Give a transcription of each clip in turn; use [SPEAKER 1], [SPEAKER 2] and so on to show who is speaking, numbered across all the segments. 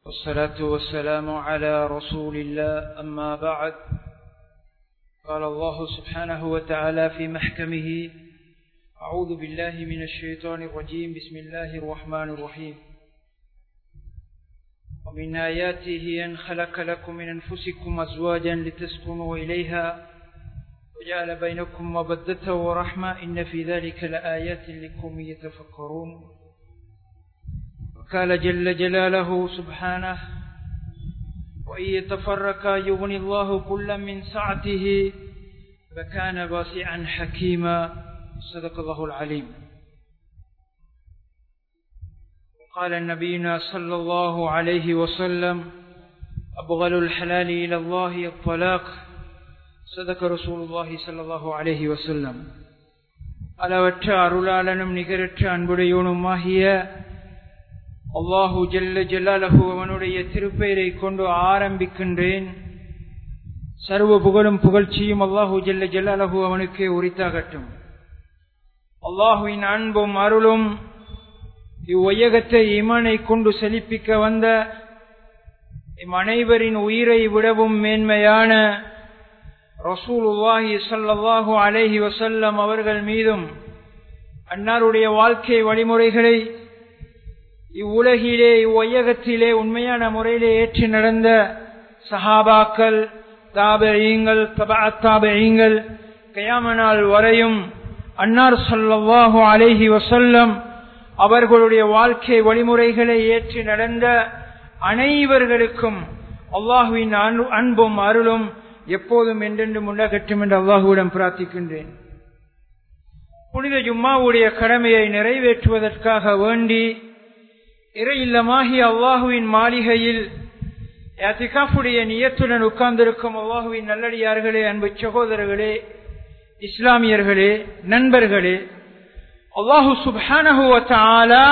[SPEAKER 1] والصلاة والسلام على رسول الله أما بعد قال الله سبحانه وتعالى في محكمه أعوذ بالله من الشيطان الرجيم بسم الله الرحمن الرحيم ومن آياته أن خلق لكم من أنفسكم أزواجا لتسكنوا إليها وجعل بينكم مودة ورحمة إن في ذلك لآيات لكم يتفكرون وقال جل جلاله سبحانه وإن يتفرقا يغني الله كلا من سعته فكان واسعا حكيما صدق الله العليم قال نبينا صلى الله عليه وسلم أبغل الحلال إلى الله الطلاق صدق رسول الله صلى الله عليه وسلم அளவற்ற அருளாளனும் நிகரற்ற அன்புடையோனுமாகிய அல்லாஹு ஜல்ல ஜல்லாலஹு அவனுடைய திருப்பெயரை கொண்டு ஆரம்பிக்கின்றேன் சர்வ புகழும் புகழ்ச்சியும் அல்லாஹு ஜல்ல ஜல்லாலஹு அவனுக்கே உரித்தாகட்டும் அல்லாஹுவின் அன்பும் அருளும் இவ்வையகத்தை இமனை கொண்டு செழிப்பிக்க வந்த இம் அனைவரின் உயிரை விடவும் மேன்மையான ரசூலுல்லாஹி சல்லாஹு அலேஹி வசல்லம் அவர்கள் மீதும் அன்னாருடைய வாழ்க்கை வழிமுறைகளை இவ்வுலகிலே இவ்வையகத்திலே உண்மையான முறையிலே ஏற்று நடந்த சஹாபாக்கள் தாபெயங்கள் தாபெயங்கள் கயாமனால் வரையும் அன்னார் சொல்லவாஹு அலேஹி வசல்லம் அவர்களுடைய வாழ்க்கை வழிமுறைகளை ஏற்று நடந்த அனைவர்களுக்கும் அல்லாஹுவின் அன்பும் அருளும் எப்போதும் என்றென்றும் உண்டாகட்டும் என்று அல்லாஹுவிடம் பிரார்த்திக்கின்றேன் புனித ஜும்மாவுடைய கடமையை நிறைவேற்றுவதற்காக வேண்டி இறை இல்லமாகி அல்லாஹுவின் மாளிகையில் யாத்திகாஃபுடைய நியத்துடன் உட்கார்ந்திருக்கும் அல்லாஹுவின் நல்லடியார்களே அன்பு சகோதரர்களே இஸ்லாமியர்களே நண்பர்களே அல்லாஹு சுபானஹுவத்தாலா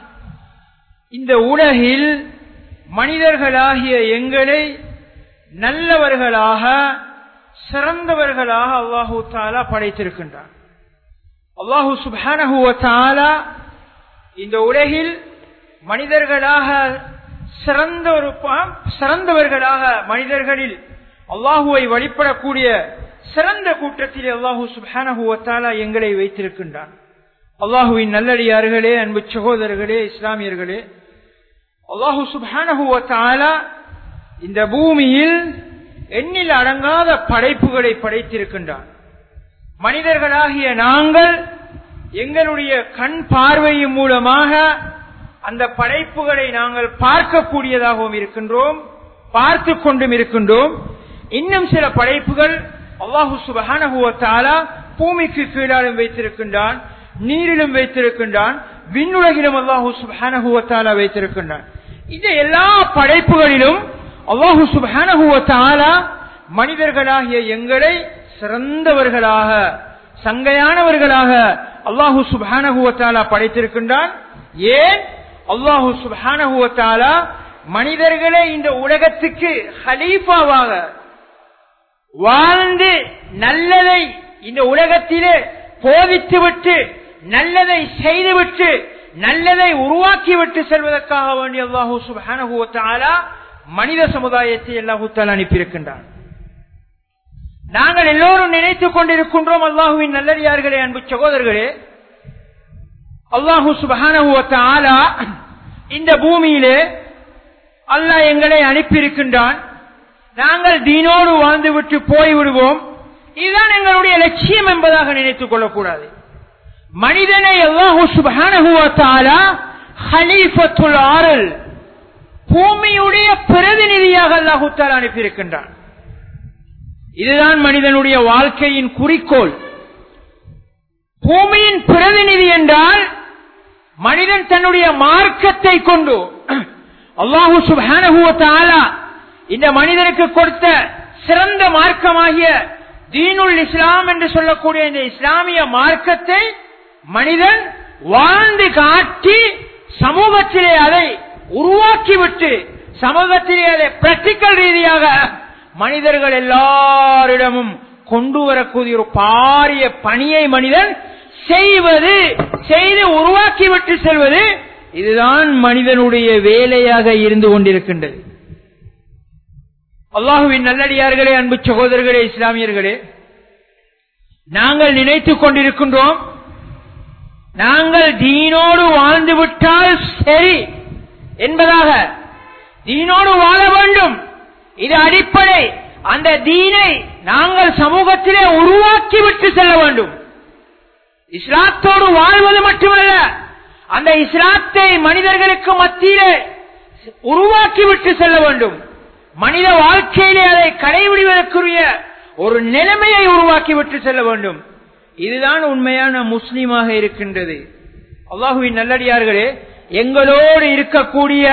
[SPEAKER 1] இந்த உலகில் மனிதர்களாகிய எங்களை நல்லவர்களாக சிறந்தவர்களாக அல்லாஹூ தாலா படைத்திருக்கின்றான் அல்லாஹு சுபானஹுவத்தாலா இந்த உலகில் மனிதர்களாக சிறந்த ஒரு சிறந்தவர்களாக மனிதர்களில் அல்லாஹுவை வழிபடக்கூடிய சிறந்த கூட்டத்தில் அல்லாஹூ சுபானஹுவத்தாலா எங்களை வைத்திருக்கின்றான் அல்லாஹுவின் நல்லடியார்களே அன்பு சகோதரர்களே இஸ்லாமியர்களே அல்லாஹு சுபானஹுவத்தாலா இந்த பூமியில் எண்ணில் அடங்காத படைப்புகளை படைத்திருக்கின்றான் மனிதர்களாகிய நாங்கள் எங்களுடைய கண் பார்வையின் மூலமாக அந்த படைப்புகளை நாங்கள் பார்க்கக்கூடியதாகவும் இருக்கின்றோம் பார்த்து கொண்டும் இருக்கின்றோம் இன்னும் சில படைப்புகள் அல்லாஹு சுபஹானஹுவத்தாலா பூமிக்கு கீழாலும் வைத்திருக்கின்றான் நீரிலும் வைத்திருக்கின்றான் விண்ணுலகிலும் அல்லாஹு சுபஹானஹுவத்தாலா வைத்திருக்கின்றான் இந்த எல்லா படைப்புகளிலும் அல்லாஹு சுபஹானஹுவத்தாலா மனிதர்களாகிய எங்களை சிறந்தவர்களாக சங்கையானவர்களாக அல்லாஹு சுபஹானஹுவத்தாலா படைத்திருக்கின்றான் ஏன் அல்லாஹு சுபஹானஹுவத்தாலா மனிதர்களை இந்த உலகத்துக்கு ஹலீஃபாவாக வாழ்ந்து நல்லதை இந்த உலகத்திலே போதித்துவிட்டு நல்லதை செய்துவிட்டு நல்லதை உருவாக்கிவிட்டு செல்வதற்காக வேண்டிய அல்லாஹூ சுபானகுவத்தாலா மனித சமுதாயத்தை அல்லாஹூ தாலா அனுப்பியிருக்கின்றான் நாங்கள் எல்லோரும் நினைத்துக் கொண்டிருக்கின்றோம் அல்லாஹுவின் நல்லடியார்களே அன்பு சகோதரர்களே அல்லாஹூ சுபானகுவத்தாலா இந்த பூமியிலே அல்லாஹ் எங்களை அனுப்பியிருக்கின்றான் நாங்கள் தீனோடு வாழ்ந்துவிட்டு போய்விடுவோம் இதுதான் எங்களுடைய லட்சியம் என்பதாக நினைத்துக் கொள்ளக்கூடாது மனிதனை அல்லாஹு சுபானகுவத்தாலா ஹலீஃபத்துல் ஆறல் பூமியுடைய பிரதிநிதியாக அல்லாஹு தாலா அனுப்பியிருக்கின்றான் இதுதான் மனிதனுடைய வாழ்க்கையின் குறிக்கோள் பூமியின் பிரதிநிதி என்றால் மனிதன் தன்னுடைய மார்க்கத்தை கொண்டு அல்லாஹு சுபானகுவத்தாலா இந்த மனிதனுக்கு கொடுத்த சிறந்த மார்க்கமாகிய தீனுல் இஸ்லாம் என்று சொல்லக்கூடிய இந்த இஸ்லாமிய மார்க்கத்தை மனிதன் வாழ்ந்து காட்டி சமூகத்திலே அதை உருவாக்கிவிட்டு சமூகத்திலே அதை பிராக்டிக்கல் ரீதியாக மனிதர்கள் எல்லாரிடமும் கொண்டு வரக்கூடிய ஒரு பாரிய பணியை மனிதன் செய்வது செய்து உருவாக்கிவிட்டு செல்வது இதுதான் மனிதனுடைய வேலையாக இருந்து கொண்டிருக்கின்றது அல்லாஹுவின் நல்லடியார்களே அன்பு சகோதரர்களே இஸ்லாமியர்களே நாங்கள் நினைத்துக் கொண்டிருக்கின்றோம் நாங்கள் தீனோடு வாழ்ந்து விட்டால் சரி என்பதாக தீனோடு வாழ வேண்டும் இது அடிப்படை அந்த தீனை நாங்கள் சமூகத்திலே உருவாக்கி விட்டு செல்ல வேண்டும் இஸ்லாத்தோடு வாழ்வது மட்டுமல்ல அந்த இஸ்லாத்தை மனிதர்களுக்கு மத்தியிலே உருவாக்கி விட்டு செல்ல வேண்டும் மனித வாழ்க்கையிலே அதை கடைபிடிவதற்குரிய ஒரு நிலைமையை உருவாக்கி விட்டு செல்ல வேண்டும் இதுதான் உண்மையான முஸ்லீமாக இருக்கின்றது அல்லாஹுவின் நல்லடியார்களே எங்களோடு இருக்கக்கூடிய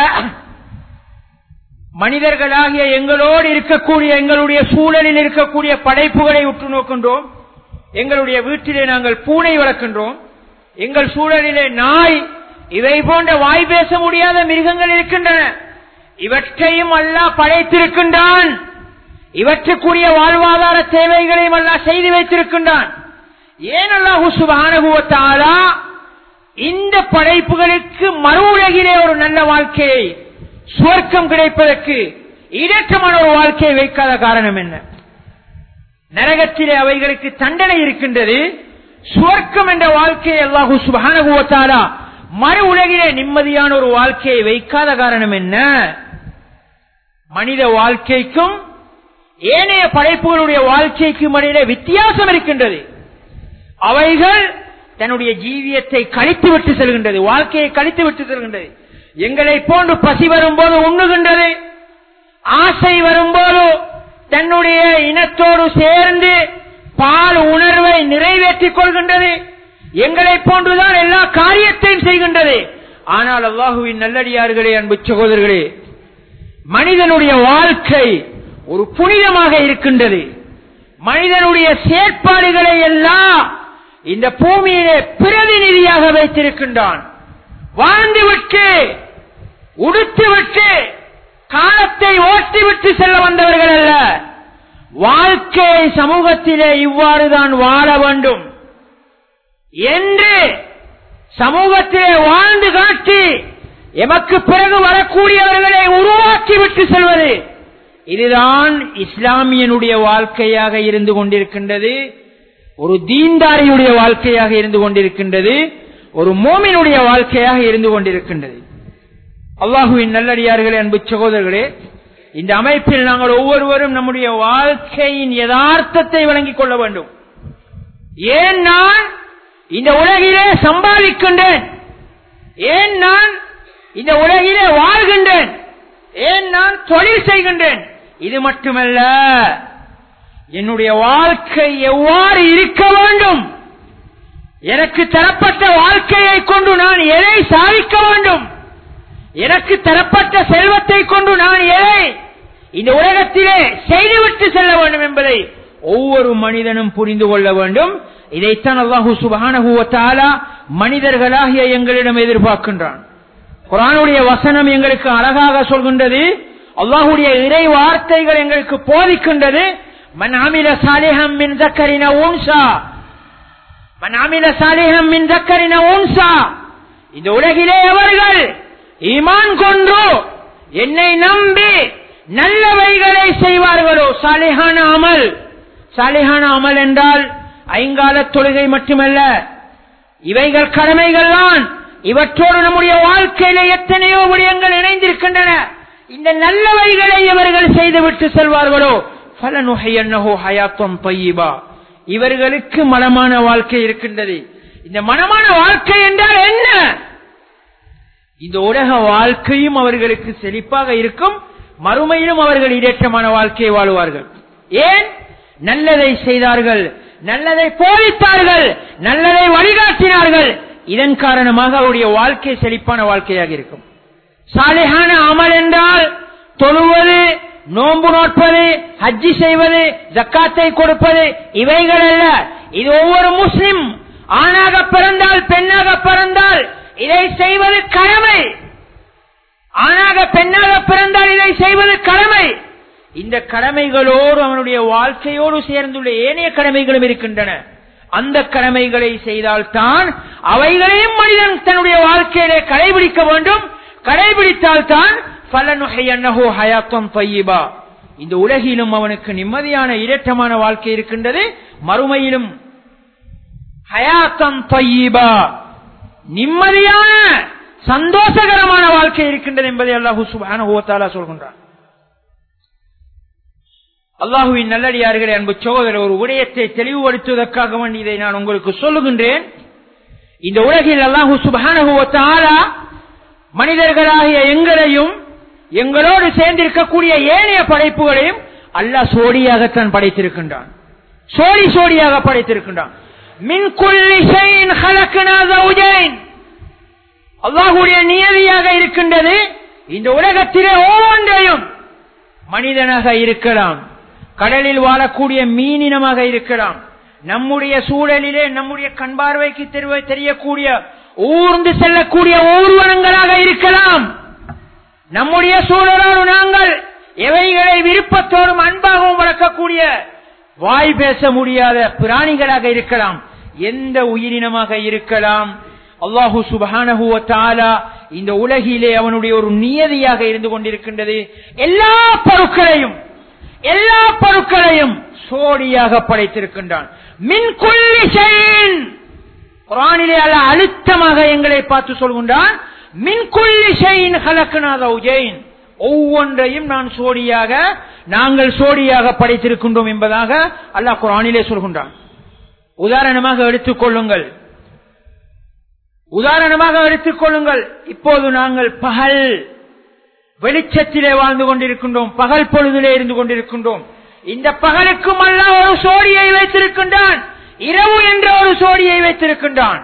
[SPEAKER 1] மனிதர்களாகிய எங்களோடு இருக்கக்கூடிய எங்களுடைய சூழலில் இருக்கக்கூடிய படைப்புகளை உற்று நோக்கின்றோம் எங்களுடைய வீட்டிலே நாங்கள் பூனை வளர்க்கின்றோம் எங்கள் சூழலிலே நாய் இவை போன்ற வாய் பேச முடியாத மிருகங்கள் இருக்கின்றன இவற்றையும் அல்லா படைத்திருக்கின்றான் இவற்றுக்குரிய வாழ்வாதார தேவைகளையும் அல்லா செய்து வைத்திருக்கின்றான் ஏன் அல்லாஹு சுபானுவத்தாலா இந்த படைப்புகளுக்கு மறு உலகிலே ஒரு நல்ல வாழ்க்கையை சுவர்க்கம் கிடைப்பதற்கு இடற்றமான ஒரு வாழ்க்கையை வைக்காத காரணம் என்ன நரகத்திலே அவைகளுக்கு தண்டனை இருக்கின்றது சுவர்க்கம் என்ற வாழ்க்கையை அல்லாஹு சுபானுவத்தாலா மறு உலகிலே நிம்மதியான ஒரு வாழ்க்கையை வைக்காத காரணம் என்ன மனித வாழ்க்கைக்கும் ஏனைய படைப்புகளுடைய வாழ்க்கைக்கும் இடையிலே வித்தியாசம் இருக்கின்றது அவைகள் தன்னுடைய ஜீவியத்தை கழித்து விட்டு செல்கின்றது வாழ்க்கையை கழித்து விட்டு செல்கின்றது எங்களை போன்று பசி வரும்போது உண்ணுகின்றது ஆசை வரும்போது தன்னுடைய இனத்தோடு சேர்ந்து பால் உணர்வை நிறைவேற்றிக் கொள்கின்றது எங்களை போன்றுதான் எல்லா காரியத்தையும் செய்கின்றது ஆனால் அல்லாஹுவின் நல்லடியார்களே அன்பு சகோதரர்களே மனிதனுடைய வாழ்க்கை ஒரு புனிதமாக இருக்கின்றது மனிதனுடைய செயற்பாடுகளை எல்லாம் இந்த பூமியிலே பிரதிநிதியாக வைத்திருக்கின்றான் வாழ்ந்துவிட்டு உடுத்துவிட்டு காலத்தை ஓட்டிவிட்டு செல்ல வந்தவர்கள் அல்ல வாழ்க்கையை சமூகத்திலே இவ்வாறுதான் வாழ வேண்டும் என்று சமூகத்திலே வாழ்ந்து காட்டி எமக்கு பிறகு வரக்கூடியவர்களை உருவாக்கி விட்டு செல்வது இதுதான் இஸ்லாமியனுடைய வாழ்க்கையாக இருந்து கொண்டிருக்கின்றது ஒரு தீன்தாரியுடைய வாழ்க்கையாக இருந்து கொண்டிருக்கின்றது ஒரு மோமினுடைய வாழ்க்கையாக இருந்து கொண்டிருக்கின்றது அல்லாஹுவின் நல்லடியார்களே அன்பு சகோதரர்களே இந்த அமைப்பில் நாங்கள் ஒவ்வொருவரும் நம்முடைய வாழ்க்கையின் யதார்த்தத்தை வழங்கிக் கொள்ள வேண்டும் ஏன் நான் இந்த உலகிலே சம்பாதிக்கின்றேன் ஏன் நான் இந்த உலகிலே வாழ்கின்றேன் ஏன் நான் தொழில் செய்கின்றேன் இது மட்டுமல்ல என்னுடைய வாழ்க்கை எவ்வாறு இருக்க வேண்டும் எனக்கு தரப்பட்ட வாழ்க்கையை கொண்டு நான் எதை சாதிக்க வேண்டும் எனக்கு தரப்பட்ட செல்வத்தை கொண்டு நான் எதை இந்த உலகத்திலே செய்துவிட்டு செல்ல வேண்டும் என்பதை ஒவ்வொரு மனிதனும் புரிந்து கொள்ள வேண்டும் இதைத்தான் அல்லாஹூ சுபானகுவத்தாலா மனிதர்களாகிய எங்களிடம் எதிர்பார்க்கின்றான் குரானுடைய வசனம் எங்களுக்கு அழகாக சொல்கின்றது அல்லாஹுடைய இறை வார்த்தைகள் எங்களுக்கு போதிக்கின்றது மன் அமில சாலிஹம் மின் தக்கரின ஊன்சா மன் அமில சாலிஹம் மின் தக்கரின ஊன்சா இந்த உலகிலே அவர்கள் ஈமான் கொண்டு என்னை நம்பி நல்லவைகளை செய்வார்களோ சாலிஹான அமல் சாலிஹான அமல் என்றால் ஐங்கால தொழுகை மட்டுமல்ல இவைகள் கடமைகள் தான் இவற்றோடு நம்முடைய வாழ்க்கையில எத்தனையோ விடயங்கள் இணைந்திருக்கின்றன இந்த நல்லவைகளை இவர்கள் செய்துவிட்டு செல்வார்களோ பல நுகையன்னஹோ ஹயாத்தம் பையிபா இவர்களுக்கு மனமான வாழ்க்கை இருக்கின்றது இந்த மனமான வாழ்க்கை என்றால் என்ன இந்த உலக வாழ்க்கையும் அவர்களுக்கு செழிப்பாக இருக்கும் மறுமையிலும் அவர்கள் இடேற்றமான வாழ்க்கையை வாழ்வார்கள் ஏன் நல்லதை செய்தார்கள் நல்லதை போதித்தார்கள் நல்லதை வழிகாட்டினார்கள் இதன் காரணமாக அவருடைய வாழ்க்கை செழிப்பான வாழ்க்கையாக இருக்கும் சாலையான அமல் என்றால் தொழுவது நோன்பு நோட்பது ஹஜ்ஜி செய்வது ஜக்காத்தை கொடுப்பது இவைகள் அல்ல இது ஒவ்வொரு முஸ்லிம் ஆணாக பிறந்தால் பெண்ணாக பிறந்தால் இதை செய்வது கடமை ஆணாக பெண்ணாக பிறந்தால் இதை செய்வது கடமை இந்த கடமைகளோடு அவனுடைய வாழ்க்கையோடு சேர்ந்துள்ள ஏனைய கடமைகளும் இருக்கின்றன அந்த கடமைகளை செய்தால்தான் அவைகளையும் மனிதன் தன்னுடைய வாழ்க்கையிலே கடைபிடிக்க வேண்டும் கடைபிடித்தால்தான் பலனுகையன்னஹோ ஹயாத்தம் பையிபா இந்த உலகிலும் அவனுக்கு நிம்மதியான இரட்டமான வாழ்க்கை இருக்கின்றது மறுமையிலும் ஹயாத்தம் பையிபா நிம்மதியான சந்தோஷகரமான வாழ்க்கை இருக்கின்றது என்பதை அல்லாஹூ சுபான சொல்கின்றான் அல்லாஹுவின் நல்லடியார்களே அன்பு சகோதரர் ஒரு விடயத்தை தெளிவுபடுத்துவதற்காக வேண்டி இதை நான் உங்களுக்கு சொல்லுகின்றேன் இந்த உலகில் அல்லாஹு சுபான மனிதர்களாகிய எங்களையும் எங்களோடு சேர்ந்திருக்கக்கூடிய ஏனைய படைப்புகளையும் அல்லாஹ் சோடியாகத்தான் படைத்திருக்கின்றான் சோடி சோடியாக படைத்திருக்கின்றான் அல்லாஹுடைய நியதியாக இருக்கின்றது இந்த உலகத்திலே ஒவ்வொன்றையும் மனிதனாக இருக்கலாம் கடலில் வாழக்கூடிய மீனினமாக இருக்கலாம் நம்முடைய சூழலிலே நம்முடைய கண்பார்வைக்கு தெரியக்கூடிய ஊர்ந்து செல்லக்கூடிய ஊர்வனங்களாக இருக்கலாம் நம்முடைய சூழலோடு நாங்கள் எவைகளை விருப்பத்தோடும் அன்பாகவும் வளர்க்கக்கூடிய வாய் பேச முடியாத பிராணிகளாக இருக்கலாம் எந்த உயிரினமாக இருக்கலாம் அல்லாஹு சுபானஹுவத்தாலா இந்த உலகிலே அவனுடைய ஒரு நியதியாக இருந்து கொண்டிருக்கின்றது எல்லா பொருட்களையும் எல்லா பொருட்களையும் சோடியாக படைத்திருக்கின்றான் மின்கொல்லி குரானிலே அல்ல அழுத்தமாக எங்களை பார்த்து சொல்கின்றான் மின்கொல்லி ஷெயின் ஹலக்குநாத உஜெயின் ஒவ்வொன்றையும் நான் சோடியாக நாங்கள் சோடியாக படைத்திருக்கின்றோம் என்பதாக அல்லாஹ் குரானிலே சொல்கின்றான் உதாரணமாக எடுத்துக்கொள்ளுங்கள் உதாரணமாக எடுத்துக்கொள்ளுங்கள் இப்போது நாங்கள் பகல் வெளிச்சத்திலே வாழ்ந்து கொண்டிருக்கின்றோம் பகல் பொழுதிலே இருந்து கொண்டிருக்கின்றோம் இந்த பகலுக்கும் அல்ல ஒரு சோடியை வைத்திருக்கின்றான் இரவு என்ற ஒரு சோடியை வைத்திருக்கின்றான்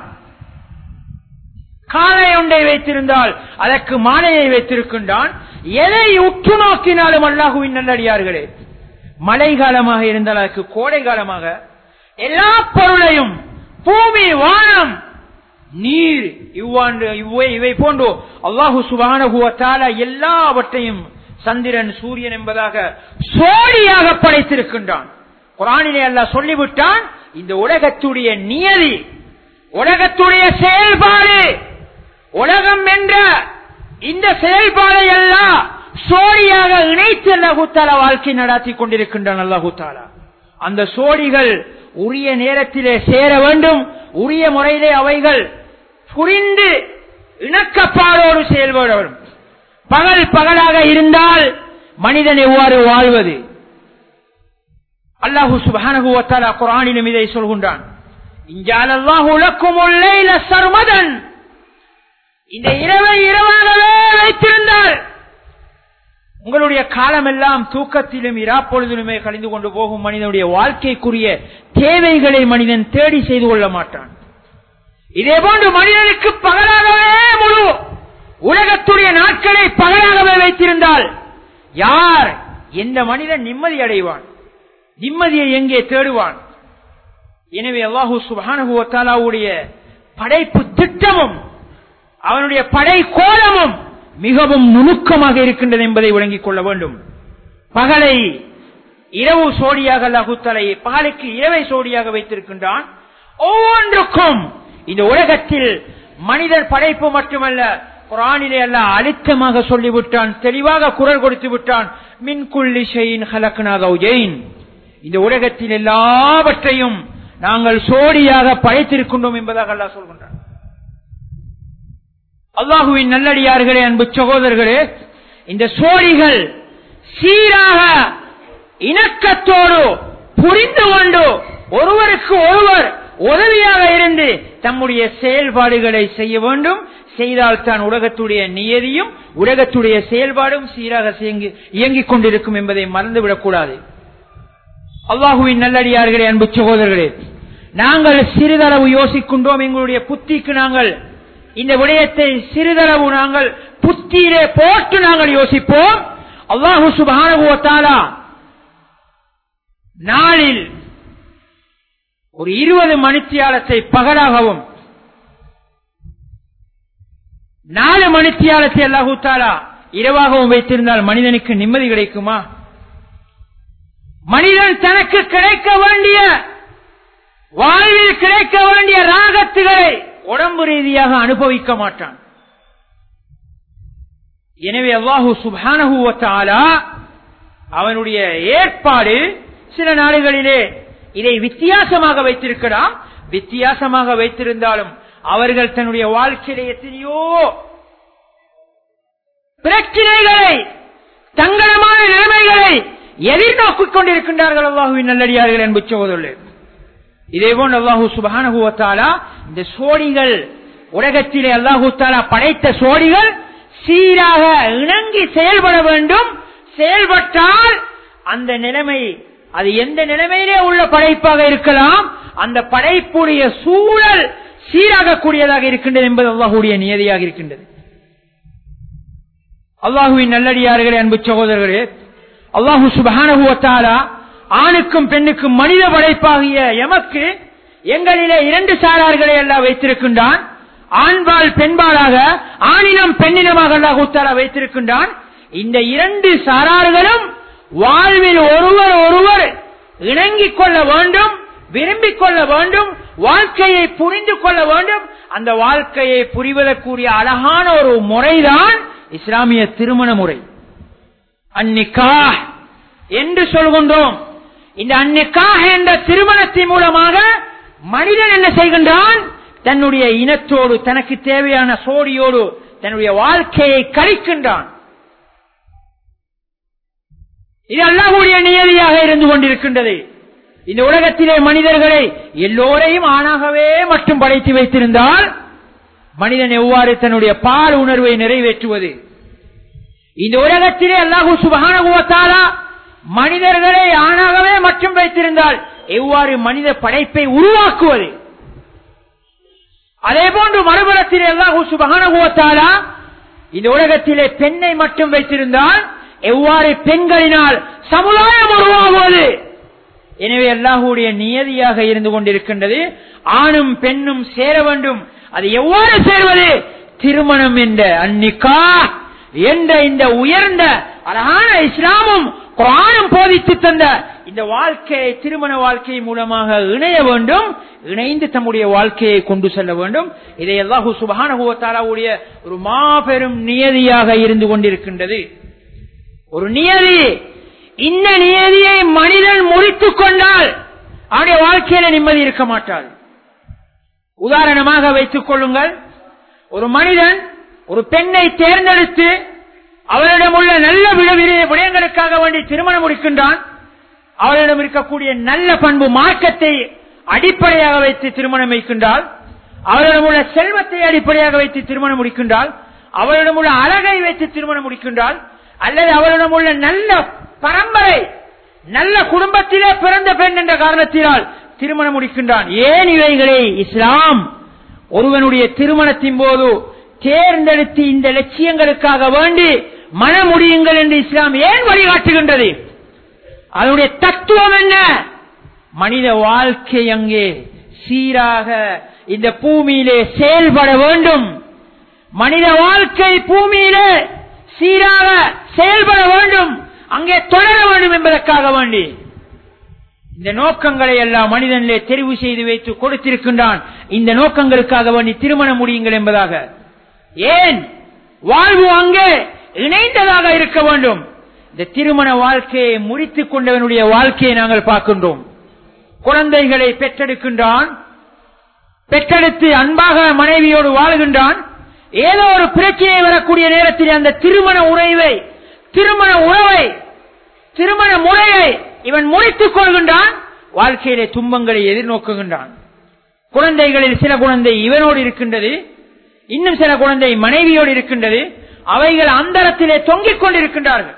[SPEAKER 1] காலை ஒன்றை வைத்திருந்தால் அதற்கு மாலையை வைத்திருக்கின்றான் எதை உற்று நோக்கினாலும் அல்லாஹுவின் நல்லடியார்களே மழை காலமாக இருந்தால் அதற்கு கோடை காலமாக எல்லா பொருளையும் பூமி வானம் நீர் இவ்வாண்டு இவ்வை இவை போன்று அல்லாஹு சுபானுவத்தால எல்லாவற்றையும் சந்திரன் சூரியன் என்பதாக சோழியாக படைத்திருக்கின்றான் குரானிலே அல்ல சொல்லிவிட்டான் இந்த உலகத்துடைய நியதி உலகத்துடைய செயல்பாடு உலகம் என்ற இந்த செயல்பாடை எல்லாம் சோழியாக இணைத்து அல்லாஹூத்தாலா வாழ்க்கை நடாத்தி கொண்டிருக்கின்றான் அல்லாஹூத்தாலா அந்த சோழிகள் உரிய நேரத்திலே சேர வேண்டும் உரிய முறையிலே அவைகள் புரிந்து இணக்கப்பாடோடு செயல்பட வேண்டும் பகல் பகலாக இருந்தால் மனிதன் எவ்வாறு வாழ்வது அல்லாஹு சுபானகுவத்தாலா குரானிலும் இதை சொல்கின்றான் சர்மதன் இந்த இரவை இரவாகவே வைத்திருந்தால் உங்களுடைய காலம் எல்லாம் தூக்கத்திலும் இராப்பொழுதிலுமே கழிந்து கொண்டு போகும் மனிதனுடைய வாழ்க்கைக்குரிய தேவைகளை மனிதன் தேடி செய்து கொள்ள மாட்டான் இதே போன்று மனிதனுக்கு பகலாகவே முழு உலகத்துடைய நாட்களை பகலாகவே வைத்திருந்தால் யார் எந்த மனிதன் நிம்மதி அடைவான் நிம்மதியை எங்கே தேடுவான் எனவே அல்லாஹூ சுபானுடைய படைப்பு திட்டமும் அவனுடைய படை கோலமும் மிகவும் நுணுக்கமாக இருக்கின்றது என்பதை விளங்கிக் கொள்ள வேண்டும் பகலை இரவு சோடியாக அல்லாஹுத்தலை பகலுக்கு இரவை சோடியாக வைத்திருக்கின்றான் ஒவ்வொன்றுக்கும் இந்த உலகத்தில் மனிதர் படைப்பு மட்டுமல்ல குரானிலே அல்ல அழுத்தமாக சொல்லிவிட்டான் தெளிவாக குரல் கொடுத்து விட்டான் மின்குள்ளி ஷெயின் ஹலக்னாதௌஜெயின் இந்த உலகத்தில் எல்லாவற்றையும் நாங்கள் சோடியாக படைத்திருக்கின்றோம் என்பதாக அல்லா சொல்கின்றான் அல்லாஹுவின் நல்லடியார்களே அன்பு சகோதரர்களே இந்த சோழிகள் சீராக இணக்கத்தோடு புரிந்து கொண்டு ஒருவருக்கு ஒருவர் உதவியாக இருந்து தம்முடைய செயல்பாடுகளை செய்ய வேண்டும் செய்தால் தான் உலகத்துடைய நியதியும் உலகத்துடைய செயல்பாடும் சீராக இயங்கிக் கொண்டிருக்கும் என்பதை மறந்துவிடக் கூடாது அல்லாஹுவின் நல்லடியார்களே அன்பு சகோதரர்களே நாங்கள் சிறிதளவு யோசிக்கின்றோம் எங்களுடைய புத்திக்கு நாங்கள் இந்த விடயத்தை சிறிதளவு நாங்கள் புத்தியிலே போட்டு நாங்கள் யோசிப்போம் அல்லாஹு சுபானுவத்தாலா நாளில் ஒரு இருபது மணித்தியாலத்தை பகலாகவும் நாலு மணித்தியாலத்தை அல்லாஹூ தாலா இரவாகவும் வைத்திருந்தால் மனிதனுக்கு நிம்மதி கிடைக்குமா மனிதன் தனக்கு கிடைக்க வேண்டிய வாழ்வில் கிடைக்க வேண்டிய ராகத்துகளை உடம்பு ரீதியாக அனுபவிக்க மாட்டான் எனவே அல்லாஹூ சுபானகுவத்தாலா அவனுடைய ஏற்பாடு சில நாடுகளிலே இதை வித்தியாசமாக வைத்திருக்கலாம் வித்தியாசமாக வைத்திருந்தாலும் அவர்கள் தன்னுடைய வாழ்க்கையில எத்தனையோ பிரச்சனைகளை தங்களமான நிலைமைகளை எதிர்நோக்கிக் கொண்டிருக்கின்றார்கள் அல்லாஹுவின் நல்லடியார்கள் என்பது சோதரே இதே போன்று அல்லாஹூ சுபானுவத்தாலா இந்த சோடிகள் உலகத்திலே அல்லாஹூ தாலா படைத்த சோடிகள் சீராக இணங்கி செயல்பட வேண்டும் செயல்பட்டால் அந்த நிலைமை அது எந்த நிலைமையிலே உள்ள படைப்பாக இருக்கலாம் அந்த படைப்புடைய சூழல் சீராகக்கூடியதாக இருக்கின்றது என்பது அல்லாஹுடைய நியதியாக இருக்கின்றது அல்லாஹுவின் நல்லடியார்களே அன்பு சகோதரர்களே அல்லாஹு சுபானுவத்தாலா ஆணுக்கும் பெண்ணுக்கும் மனித படைப்பாகிய எமக்கு எங்களிலே இரண்டு சாரார்களை எல்லாம் வைத்திருக்கின்றான் ஆண்பால் பெண்பாலாக ஆணினம் பெண்ணினமாக அல்லாஹூத்தாலா வைத்திருக்கின்றான் இந்த இரண்டு சாரார்களும் வாழ்வில் ஒருவர் ஒருவர் இணங்கிக் கொள்ள வேண்டும் விரும்பிக் கொள்ள வேண்டும் வாழ்க்கையை புரிந்து கொள்ள வேண்டும் அந்த வாழ்க்கையை புரிவதற்குரிய அழகான ஒரு முறைதான் இஸ்லாமிய திருமண முறை அந்நிக்கா என்று சொல்கின்றோம் இந்த அந்நிக்கா என்ற திருமணத்தின் மூலமாக மனிதன் என்ன செய்கின்றான் தன்னுடைய இனத்தோடு தனக்கு தேவையான சோடியோடு தன்னுடைய வாழ்க்கையை கழிக்கின்றான் இது அல்லாஹுடைய நியதியாக இருந்து கொண்டிருக்கின்றது இந்த உலகத்திலே மனிதர்களை எல்லோரையும் ஆணாகவே மட்டும் படைத்து வைத்திருந்தால் மனிதன் எவ்வாறு தன்னுடைய பால் உணர்வை நிறைவேற்றுவது இந்த உலகத்திலே அல்லாஹூ சுபகானுவத்தாலா மனிதர்களை ஆணாகவே மட்டும் வைத்திருந்தால் எவ்வாறு மனித படைப்பை உருவாக்குவது அதே போன்று மறுபுறத்திலே அல்லாஹூ சுபகானுவத்தாலா இந்த உலகத்திலே பெண்ணை மட்டும் வைத்திருந்தால் எவ்வாறு பெண்களினால் சமுதாயம் உருவாகுவது எனவே அல்லாஹுடைய நியதியாக இருந்து கொண்டிருக்கின்றது ஆணும் பெண்ணும் சேர வேண்டும் அது எவ்வாறு சேர்வது திருமணம் என்ற அந்நிக்கா என்ற இந்த உயர்ந்த அழகான இஸ்லாமும் குரானும் போதித்து தந்த இந்த வாழ்க்கையை திருமண வாழ்க்கை மூலமாக இணைய வேண்டும் இணைந்து தம்முடைய வாழ்க்கையை கொண்டு செல்ல வேண்டும் இதை அல்லாஹூ சுபானுடைய ஒரு மாபெரும் நியதியாக இருந்து கொண்டிருக்கின்றது ஒரு நியதி இந்த நியதியை மனிதன் முறித்துக் கொண்டால் அவனுடைய வாழ்க்கையில நிம்மதி இருக்க மாட்டாள் உதாரணமாக வைத்துக் கொள்ளுங்கள் ஒரு மனிதன் ஒரு பெண்ணை தேர்ந்தெடுத்து அவரிடம் உள்ள நல்ல விடயங்களுக்காக வேண்டி திருமணம் முடிக்கின்றான் அவரிடம் இருக்கக்கூடிய நல்ல பண்பு மார்க்கத்தை அடிப்படையாக வைத்து திருமணம் வைக்கின்றால் அவரிடம் உள்ள செல்வத்தை அடிப்படையாக வைத்து திருமணம் முடிக்கின்றால் அவரிடம் உள்ள அழகை வைத்து திருமணம் முடிக்கின்றால் அல்லது அவரிடம் உள்ள நல்ல பரம்பரை நல்ல குடும்பத்திலே பிறந்த பெண் என்ற காரணத்தினால் திருமணம் முடிக்கின்றான் ஏன் இவைகளை இஸ்லாம் ஒருவனுடைய திருமணத்தின் போது தேர்ந்தெடுத்து இந்த லட்சியங்களுக்காக வேண்டி மனமுடியுங்கள் என்று இஸ்லாம் ஏன் வழிகாட்டுகின்றது அதனுடைய தத்துவம் என்ன மனித வாழ்க்கை அங்கே சீராக இந்த பூமியிலே செயல்பட வேண்டும் மனித வாழ்க்கை பூமியிலே சீராக செயல்பட வேண்டும் அங்கே தொடர வேண்டும் என்பதற்காக வேண்டி இந்த நோக்கங்களை எல்லாம் மனிதனிலே தெரிவு செய்து வைத்து கொடுத்திருக்கின்றான் இந்த நோக்கங்களுக்காக வேண்டி திருமணம் முடியுங்கள் என்பதாக ஏன் வாழ்வு அங்கே இணைந்ததாக இருக்க வேண்டும் இந்த திருமண வாழ்க்கையை முறித்துக் கொண்டவனுடைய வாழ்க்கையை நாங்கள் பார்க்கின்றோம் குழந்தைகளை பெற்றெடுக்கின்றான் பெற்றெடுத்து அன்பாக மனைவியோடு வாழ்கின்றான் ஏதோ ஒரு பிரச்சனை வரக்கூடிய நேரத்தில் அந்த திருமண உறவை திருமண உறவை திருமண முறையை இவன் முடித்துக் கொள்கின்றான் வாழ்க்கையிலே துன்பங்களை எதிர்நோக்குகின்றான் குழந்தைகளில் சில குழந்தை இவனோடு இருக்கின்றது இன்னும் சில குழந்தை மனைவியோடு இருக்கின்றது அவைகள் அந்தரத்திலே தொங்கிக் கொண்டிருக்கின்றார்கள்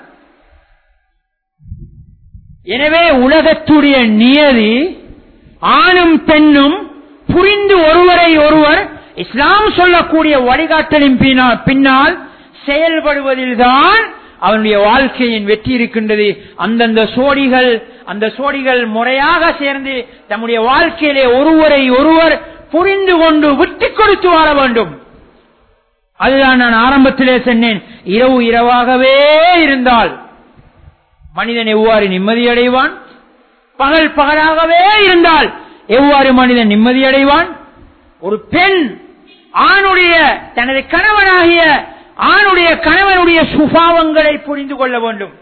[SPEAKER 1] எனவே உலகத்துடைய நியதி ஆணும் பெண்ணும் புரிந்து ஒருவரை ஒருவர் இஸ்லாம் சொல்லக்கூடிய வழிகாட்டலின் பின்னால் செயல்படுவதில்தான் அவனுடைய வாழ்க்கையின் வெற்றி இருக்கின்றது அந்தந்த சோடிகள் அந்த சோடிகள் முறையாக சேர்ந்து தம்முடைய வாழ்க்கையிலே ஒருவரை ஒருவர் புரிந்து கொண்டு விட்டு கொடுத்து வாழ வேண்டும் அதுதான் நான் ஆரம்பத்திலே சொன்னேன் இரவு இரவாகவே இருந்தால் மனிதன் எவ்வாறு நிம்மதி அடைவான் பகல் பகலாகவே இருந்தால் எவ்வாறு மனிதன் நிம்மதி அடைவான் ஒரு பெண் ஆணுடைய தனது கணவனாகிய ஆணுடைய கணவனுடைய சுபாவங்களை புரிந்து கொள்ள வேண்டும்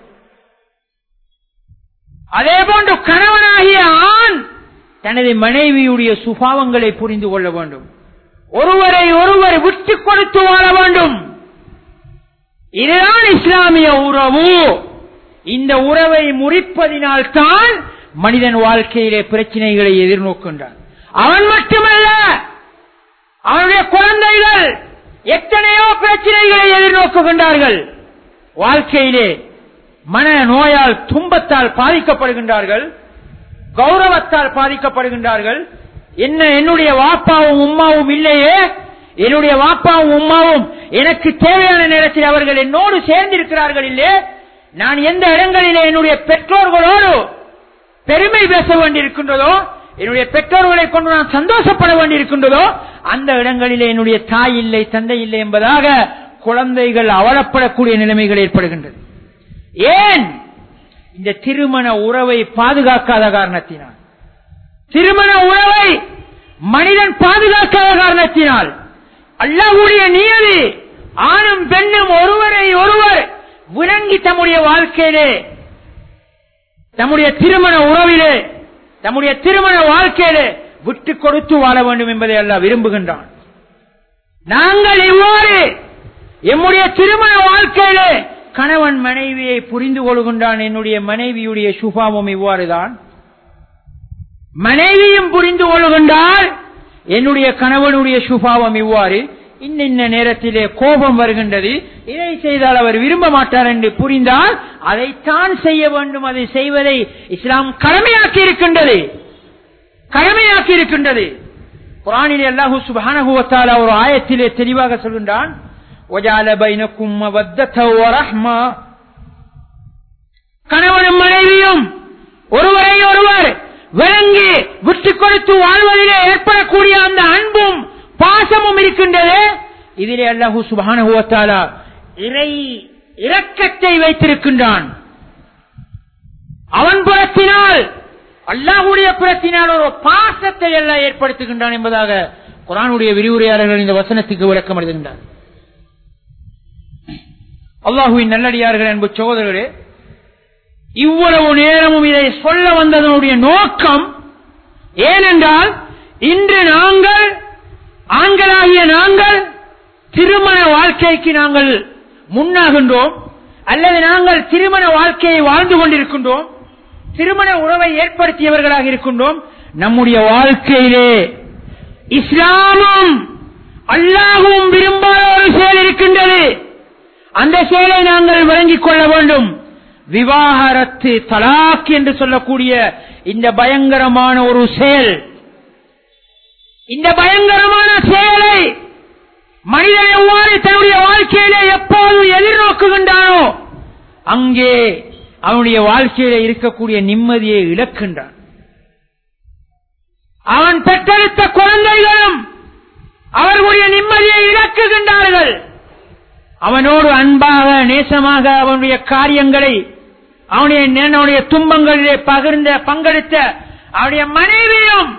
[SPEAKER 1] அதே போன்று கணவனாகிய ஆண் தனது மனைவியுடைய சுபாவங்களை புரிந்து கொள்ள வேண்டும் ஒருவரை ஒருவர் விட்டு கொடுத்து வாழ வேண்டும் இதுதான் இஸ்லாமிய உறவு இந்த உறவை முறிப்பதினால் தான் மனிதன் வாழ்க்கையிலே பிரச்சனைகளை எதிர்நோக்கின்றான் அவன் மட்டுமல்ல அவனுடைய குழந்தைகள் எத்தனையோ பிரச்சனைகளை எதிர்நோக்குகின்றார்கள் வாழ்க்கையிலே மன நோயால் துன்பத்தால் பாதிக்கப்படுகின்றார்கள் கௌரவத்தால் பாதிக்கப்படுகின்றார்கள் என்ன என்னுடைய வாப்பாவும் உம்மாவும் இல்லையே என்னுடைய வாப்பாவும் உம்மாவும் எனக்கு தேவையான நேரத்தில் அவர்கள் என்னோடு சேர்ந்திருக்கிறார்கள் இல்லையே நான் எந்த இடங்களிலே என்னுடைய பெற்றோர்களோடு பெருமை பேச வேண்டியிருக்கின்றதோ என்னுடைய பெற்றோர்களை கொண்டு நான் சந்தோஷப்பட வேண்டியிருக்கின்றதோ அந்த இடங்களிலே என்னுடைய தாய் இல்லை தந்தை இல்லை என்பதாக குழந்தைகள் அவலப்படக்கூடிய நிலைமைகள் ஏற்படுகின்றது ஏன் இந்த திருமண உறவை பாதுகாக்காத காரணத்தினால் திருமண உறவை மனிதன் பாதுகாக்காத காரணத்தினால் அல்லாஹுடைய நியதி ஆணும் பெண்ணும் ஒருவரை ஒருவர் விளங்கி தம்முடைய வாழ்க்கையிலே தம்முடைய திருமண உறவிலே தம்முடைய திருமண வாழ்க்கையிலே விட்டு கொடுத்து வாழ வேண்டும் என்பதை அல்லாஹ் விரும்புகின்றான் நாங்கள் இவ்வாறு எம்முடைய திருமண வாழ்க்கையிலே கணவன் மனைவியை புரிந்து கொள்கின்றான் என்னுடைய மனைவியுடைய சுபாவம் இவ்வாறுதான் மனைவியும் புரிந்து கொள்கின்றால் என்னுடைய கணவனுடைய சுபாவம் இவ்வாறு இன்ன நேரத்திலே கோபம் வருகின்றது இதை செய்தால் அவர் விரும்ப மாட்டார் என்று புரிந்தால் அதைத்தான் செய்ய வேண்டும் அதை செய்வதை இஸ்லாம் கடமையாக்கி இருக்கின்றது கடமையாக்கி இருக்கின்றது குரானிலே அல்லாஹு சுபானகுவத்தால் ஒரு ஆயத்திலே தெளிவாக சொல்கின்றான் கணவனும் மனைவியும் ஒருவரை ஒருவர் விளங்கி விட்டு கொடுத்து வாழ்வதிலே ஏற்படக்கூடிய அந்த அன்பும் பாசமும் இருக்கின்றது இதிலே அல்லாஹூ சுபானுவத்தாலா இறை இரக்கத்தை வைத்திருக்கின்றான் அவன் புறத்தினால் அல்லாஹுடைய புறத்தினால் ஒரு பாசத்தை எல்லாம் ஏற்படுத்துகின்றான் என்பதாக குரானுடைய விரிவுரையாளர்கள் இந்த வசனத்துக்கு விளக்கம் எழுதுகின்றார் அல்லாஹுவின் நல்லடியார்கள் என்பது சகோதரர்களே இவ்வளவு நேரமும் இதை சொல்ல வந்ததனுடைய நோக்கம் ஏனென்றால் இன்று நாங்கள் ஆண்களாகிய நாங்கள் திருமண வாழ்க்கைக்கு நாங்கள் முன்னாகின்றோம் அல்லது நாங்கள் திருமண வாழ்க்கையை வாழ்ந்து கொண்டிருக்கின்றோம் திருமண உறவை ஏற்படுத்தியவர்களாக இருக்கின்றோம் நம்முடைய வாழ்க்கையிலே இஸ்லாமும் அல்லாஹும் விரும்பாத ஒரு செயல் இருக்கின்றது அந்த செயலை நாங்கள் வழங்கிக் கொள்ள வேண்டும் விவாகரத்து தலாக் என்று சொல்லக்கூடிய இந்த பயங்கரமான ஒரு செயல் இந்த பயங்கரமான செயலை மனிதன் எவ்வாறு தன்னுடைய வாழ்க்கையிலே எப்போது எதிர்நோக்குகின்றானோ அங்கே அவனுடைய வாழ்க்கையில இருக்கக்கூடிய நிம்மதியை இழக்கின்றான் அவன் பெற்றெடுத்த குழந்தைகளும் அவர்களுடைய நிம்மதியை இழக்குகின்றார்கள் அவனோடு அன்பாக நேசமாக அவனுடைய காரியங்களை அவனுடைய அவனுடைய துன்பங்களிலே பகிர்ந்த பங்கெடுத்த அவனுடைய மனைவியும்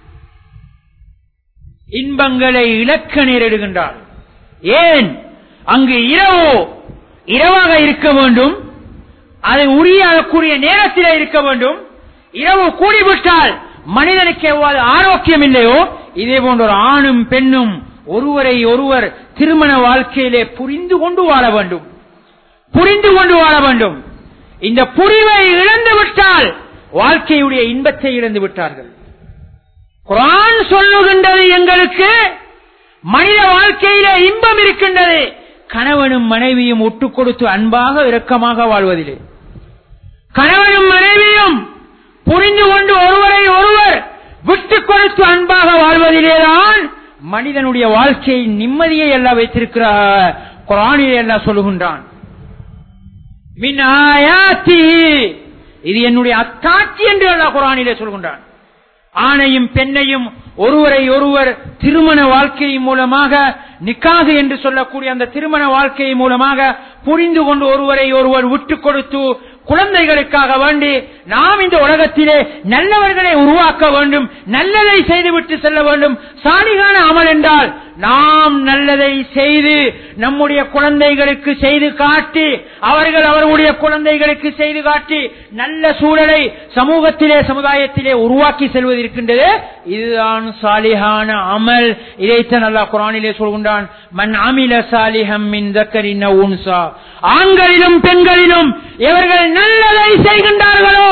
[SPEAKER 1] இன்பங்களை இழக்க நேரிடுகின்றார் ஏன் அங்கு இரவோ இரவாக இருக்க வேண்டும் அது உரியக்கூடிய நேரத்தில் இருக்க வேண்டும் இரவு கூடிவிட்டால் மனிதனுக்கு எவ்வாறு ஆரோக்கியம் இல்லையோ இதே போன்ற ஒரு ஆணும் பெண்ணும் ஒருவரை ஒருவர் திருமண வாழ்க்கையிலே புரிந்து கொண்டு வாழ வேண்டும் புரிந்து கொண்டு வாழ வேண்டும் இந்த புரிவை இழந்து விட்டால் வாழ்க்கையுடைய இன்பத்தை இழந்து விட்டார்கள் குரான் சொல்லுகின்றது எங்களுக்கு மனித வாழ்க்கையில இன்பம் இருக்கின்றது கணவனும் மனைவியும் ஒட்டு கொடுத்து அன்பாக இரக்கமாக வாழ்வதில்லை கணவனும் மனைவியும் புரிந்து கொண்டு ஒருவரை ஒருவர் விட்டு கொடுத்து அன்பாக வாழ்வதிலேதான் மனிதனுடைய வாழ்க்கையின் நிம்மதியை எல்லாம் வைத்திருக்கிற குரானிலே எல்லாம் சொல்லுகின்றான் மின் ஆயாத்தி இது என்னுடைய அத்தாட்சி என்று அல்லாஹ் குரானிலே சொல்கின்றான் ஆணையும் பெண்ணையும் ஒருவரை ஒருவர் திருமண வாழ்க்கை மூலமாக நிக்காக என்று சொல்லக்கூடிய அந்த திருமண வாழ்க்கை மூலமாக புரிந்து கொண்டு ஒருவரை ஒருவர் விட்டு கொடுத்து குழந்தைகளுக்காக வேண்டி நாம் இந்த உலகத்திலே நல்லவர்களை உருவாக்க வேண்டும் நல்லதை செய்துவிட்டு செல்ல வேண்டும் சாலிகான அமல் என்றால் நாம் நல்லதை செய்து நம்முடைய குழந்தைகளுக்கு செய்து காட்டி அவர்கள் அவர்களுடைய குழந்தைகளுக்கு செய்து காட்டி நல்ல சூழலை சமூகத்திலே சமுதாயத்திலே உருவாக்கி செல்வது இருக்கின்றது இதுதான் சாலிகான அமல் இதைத்தான் அல்லா குரானிலே சொல்கின்றான் மன் அமில சாலிஹம் மின் தக்கரின் உன்சா ஆண்களிலும் பெண்களிலும் இவர்கள் நல்லதை செய்கின்றார்களோ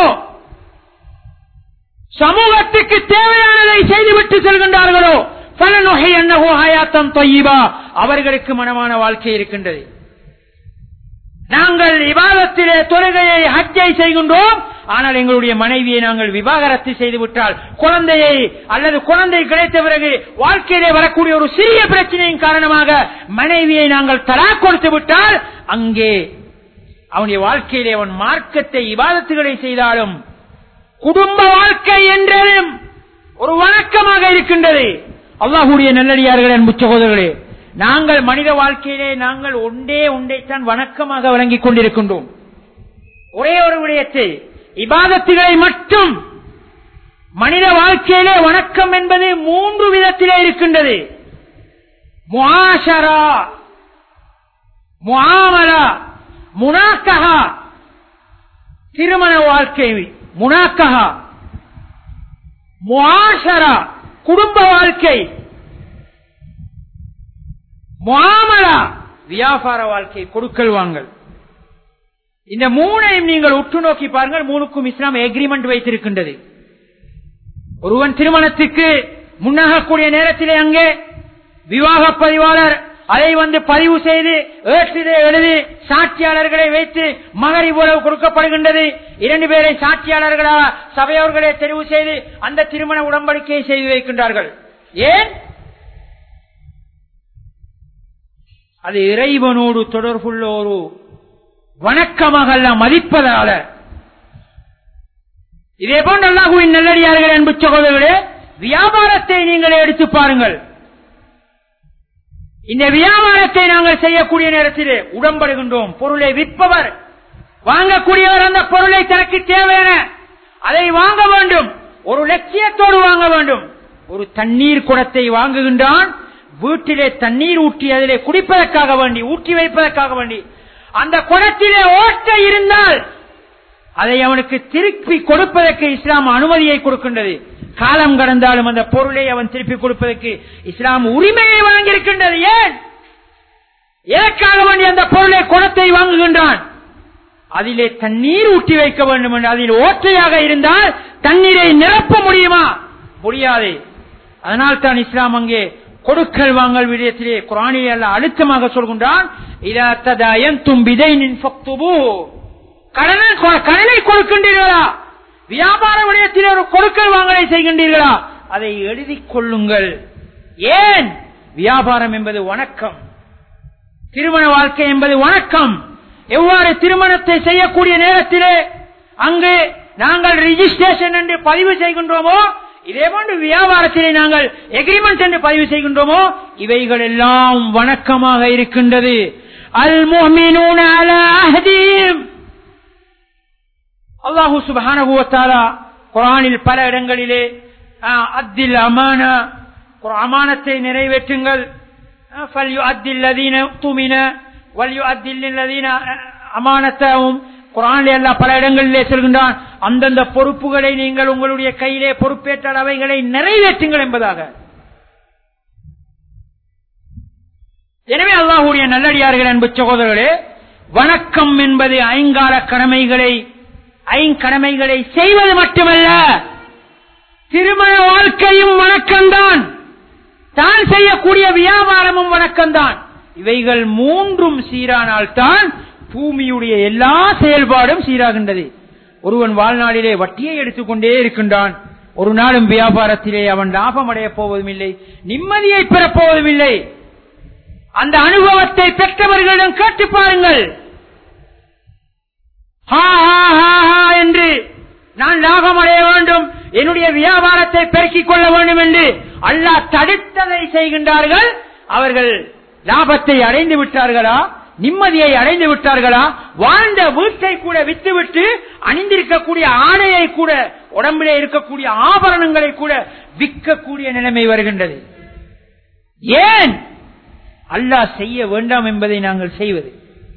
[SPEAKER 1] சமூகத்துக்கு தேவையானதை செய்துவிட்டு செல்கின்றார்களோ பலநொகை என்னகோ ஹயாத்தம் தொய்யிபா அவர்களுக்கு மனமான வாழ்க்கை இருக்கின்றது நாங்கள் விவாதத்திலே தொழுகையை ஹஜ்ஜை செய்கின்றோம் ஆனால் எங்களுடைய மனைவியை நாங்கள் விவாகரத்து செய்து விட்டால் குழந்தையை அல்லது குழந்தை கிடைத்த பிறகு வாழ்க்கையிலே வரக்கூடிய ஒரு சிறிய பிரச்சனையின் காரணமாக மனைவியை நாங்கள் தலா கொடுத்து விட்டால் அங்கே அவனுடைய வாழ்க்கையிலே அவன் மார்க்கத்தை விவாதத்துகளை செய்தாலும் குடும்ப வாழ்க்கை என்றதும் ஒரு வணக்கமாக இருக்கின்றது அல்லாஹுடைய நல்லடியார்கள் அன்பு சகோதரர்களே நாங்கள் மனித வாழ்க்கையிலே நாங்கள் ஒன்றே ஒன்றைத்தான் வணக்கமாக வழங்கிக் கொண்டிருக்கின்றோம் ஒரே ஒரு விடயத்தை இபாதத்துகளை மட்டும் மனித வாழ்க்கையிலே வணக்கம் என்பது மூன்று விதத்திலே இருக்கின்றது முஆஷரா முஆமலா முனாக்கஹா திருமண வாழ்க்கை முனாக்கஹா முஆஷரா குடும்ப வாழ்க்கை முஆமலா வியாபார வாழ்க்கை கொடுக்கல் வாங்கல் இந்த மூணையும் நீங்கள் உற்று நோக்கி பாருங்கள் மூணுக்கும் இஸ்லாம் எக்ரிமெண்ட் வைத்திருக்கின்றது ஒருவன் திருமணத்துக்கு முன்னாகக்கூடிய நேரத்திலே அங்கே விவாக பதிவாளர் அதை வந்து பதிவு செய்து ஏற்றிலே எழுதி சாட்சியாளர்களை வைத்து மகரி உறவு கொடுக்கப்படுகின்றது இரண்டு பேரை சாட்சியாளர்களாக சபையோர்களே தெரிவு செய்து அந்த திருமண உடன்படிக்கையை செய்து வைக்கின்றார்கள் ஏன் அது இறைவனோடு தொடர்புள்ள ஒரு வணக்கமாக அல்ல மதிப்பதால இதே போன்ற அல்லாஹுவின் நல்லடியார்கள் அன்பு சகோதரர்களே வியாபாரத்தை நீங்களே எடுத்து பாருங்கள் இந்த வியாபாரத்தை நாங்கள் செய்யக்கூடிய நேரத்திலே உடம்படுகின்றோம் பொருளை விற்பவர் வாங்கக்கூடியவர் அந்த பொருளை தனக்கு தேவையான அதை வாங்க வேண்டும் ஒரு லட்சியத்தோடு வாங்க வேண்டும் ஒரு தண்ணீர் குடத்தை வாங்குகின்றான் வீட்டிலே தண்ணீர் ஊற்றி அதிலே குடிப்பதற்காக வேண்டி ஊற்றி வைப்பதற்காக வேண்டி அந்த குடத்திலே ஓட்டை இருந்தால் அதை அவனுக்கு திருப்பி கொடுப்பதற்கு இஸ்லாம் அனுமதியை கொடுக்கின்றது காலம் கடந்தாலும் அந்த பொருளை அவன் திருப்பி கொடுப்பதற்கு இஸ்லாம் உரிமையை வழங்கியிருக்கின்றது ஏன் எதற்காக வேண்டி அந்த பொருளை குடத்தை வாங்குகின்றான் அதிலே தண்ணீர் ஊற்றி வைக்க வேண்டும் என்று அதில் ஓட்டையாக இருந்தால் தண்ணீரை நிரப்ப முடியுமா முடியாது அதனால் தான் இஸ்லாம் அங்கே கொடுக்கல் வாங்கல் விடயத்திலே குரானிலே அல்ல அழுத்தமாக சொல்கின்றான் கடனை கொடுக்கின்றீர்களா வியாபார விடயத்திலே ஒரு கொடுக்கல் வாங்கலை செய்கின்றீர்களா அதை எழுதிக் கொள்ளுங்கள் ஏன் வியாபாரம் என்பது வணக்கம் திருமண வாழ்க்கை என்பது வணக்கம் எவ்வாறு திருமணத்தை செய்யக்கூடிய நேரத்திலே அங்கு நாங்கள் ரிஜிஸ்ட்ரேஷன் என்று பதிவு செய்கின்றோமோ இதே போன்று வியாபாரத்திலே நாங்கள் எக்ரிமெண்ட் என்று பதிவு செய்கின்றோமோ இவைகள் எல்லாம் வணக்கமாக இருக்கின்றது அல் முஹ்மினூன அலா அஹ்தீம் அல்லாஹு சுபஹானகுவத்தாலா குரானில் பல இடங்களிலே அத்தில் அமான அமானத்தை நிறைவேற்றுங்கள் அமானத்தாவும் குரானில் எல்லாம் பல இடங்களிலே செல்கின்றான் அந்தந்த பொறுப்புகளை நீங்கள் உங்களுடைய கையிலே பொறுப்பேற்ற அவைகளை நிறைவேற்றுங்கள் என்பதாக எனவே அல்லாஹுடைய நல்லடியார்கள் அன்பு சகோதரர்களே வணக்கம் என்பது ஐங்கால கடமைகளை ஐங்கடமைகளை செய்வது மட்டுமல்ல திருமண வாழ்க்கையும் வணக்கம்தான் தான் செய்யக்கூடிய வியாபாரமும் வணக்கம்தான் இவைகள் மூன்றும் சீரானால் தான் பூமியுடைய எல்லா செயல்பாடும் சீராகின்றது ஒருவன் வாழ்நாளிலே வட்டியை எடுத்துக்கொண்டே இருக்கின்றான் ஒரு நாளும் வியாபாரத்திலே அவன் லாபம் அடையப் போவதும் இல்லை நிம்மதியை பெறப் போவதும் இல்லை அந்த அனுபவத்தை பெற்றவர்களிடம் கேட்டு பாருங்கள் ஹா ஹா ஹா ஹா என்று நான் லாபம் அடைய வேண்டும் என்னுடைய வியாபாரத்தை பெருக்கிக் கொள்ள வேண்டும் என்று அல்லாஹ் தடுத்ததை செய்கின்றார்கள் அவர்கள் லாபத்தை அடைந்து விட்டார்களா நிம்மதியை அடைந்து விட்டார்களா வாழ்ந்த வீட்டை கூட வித்துவிட்டு அணிந்திருக்கக்கூடிய ஆடையை கூட உடம்பிலே இருக்கக்கூடிய ஆபரணங்களை கூட விற்கக்கூடிய நிலைமை வருகின்றது ஏன் அல்லாஹ் செய்ய வேண்டாம் என்பதை நாங்கள் செய்வது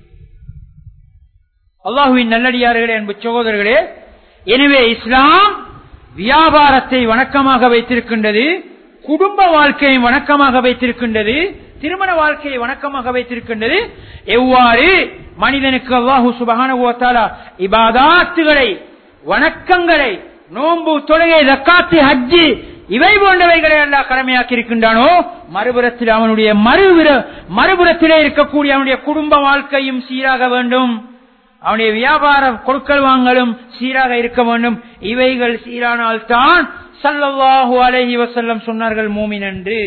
[SPEAKER 1] அல்லாஹுவின் நல்லடியார்களே அன்பு சகோதரர்களே எனவே இஸ்லாம் வியாபாரத்தை வணக்கமாக வைத்திருக்கின்றது குடும்ப வாழ்க்கையை வணக்கமாக வைத்திருக்கின்றது திருமண வாழ்க்கையை வணக்கமாக வைத்திருக்கின்றது எவ்வாறு மனிதனுக்கு அல்லாஹு சுபகான இபாதாத்துகளை வணக்கங்களை நோன்பு தொழுகை தக்காத்து ஹஜ்ஜி இவை போன்றவைகளை எல்லாம் கடமையாக்கி இருக்கின்றானோ மறுபுறத்தில் அவனுடைய மறுபுற மறுபுறத்திலே இருக்கக்கூடிய அவனுடைய குடும்ப வாழ்க்கையும் சீராக வேண்டும் அவனுடைய வியாபார கொடுக்கல் வாங்கலும் சீராக இருக்க வேண்டும் இவைகள் சீரானால் தான் சல்லல்லாஹு அலஹி வசல்லம் சொன்னார்கள் மூமின் என்று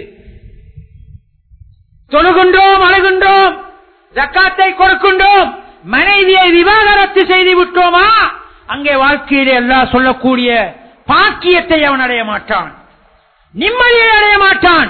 [SPEAKER 1] தொழுகின்றோம் அழுகின்றோம் ஜக்காத்தை கொடுக்கின்றோம் மனைவியை விவாகரத்து செய்து விட்டோமா அங்கே வாழ்க்கையிலே எல்லாம் சொல்லக்கூடிய பாக்கியத்தை அவன் அடைய மாட்டான் நிம்மதியை அடைய மாட்டான்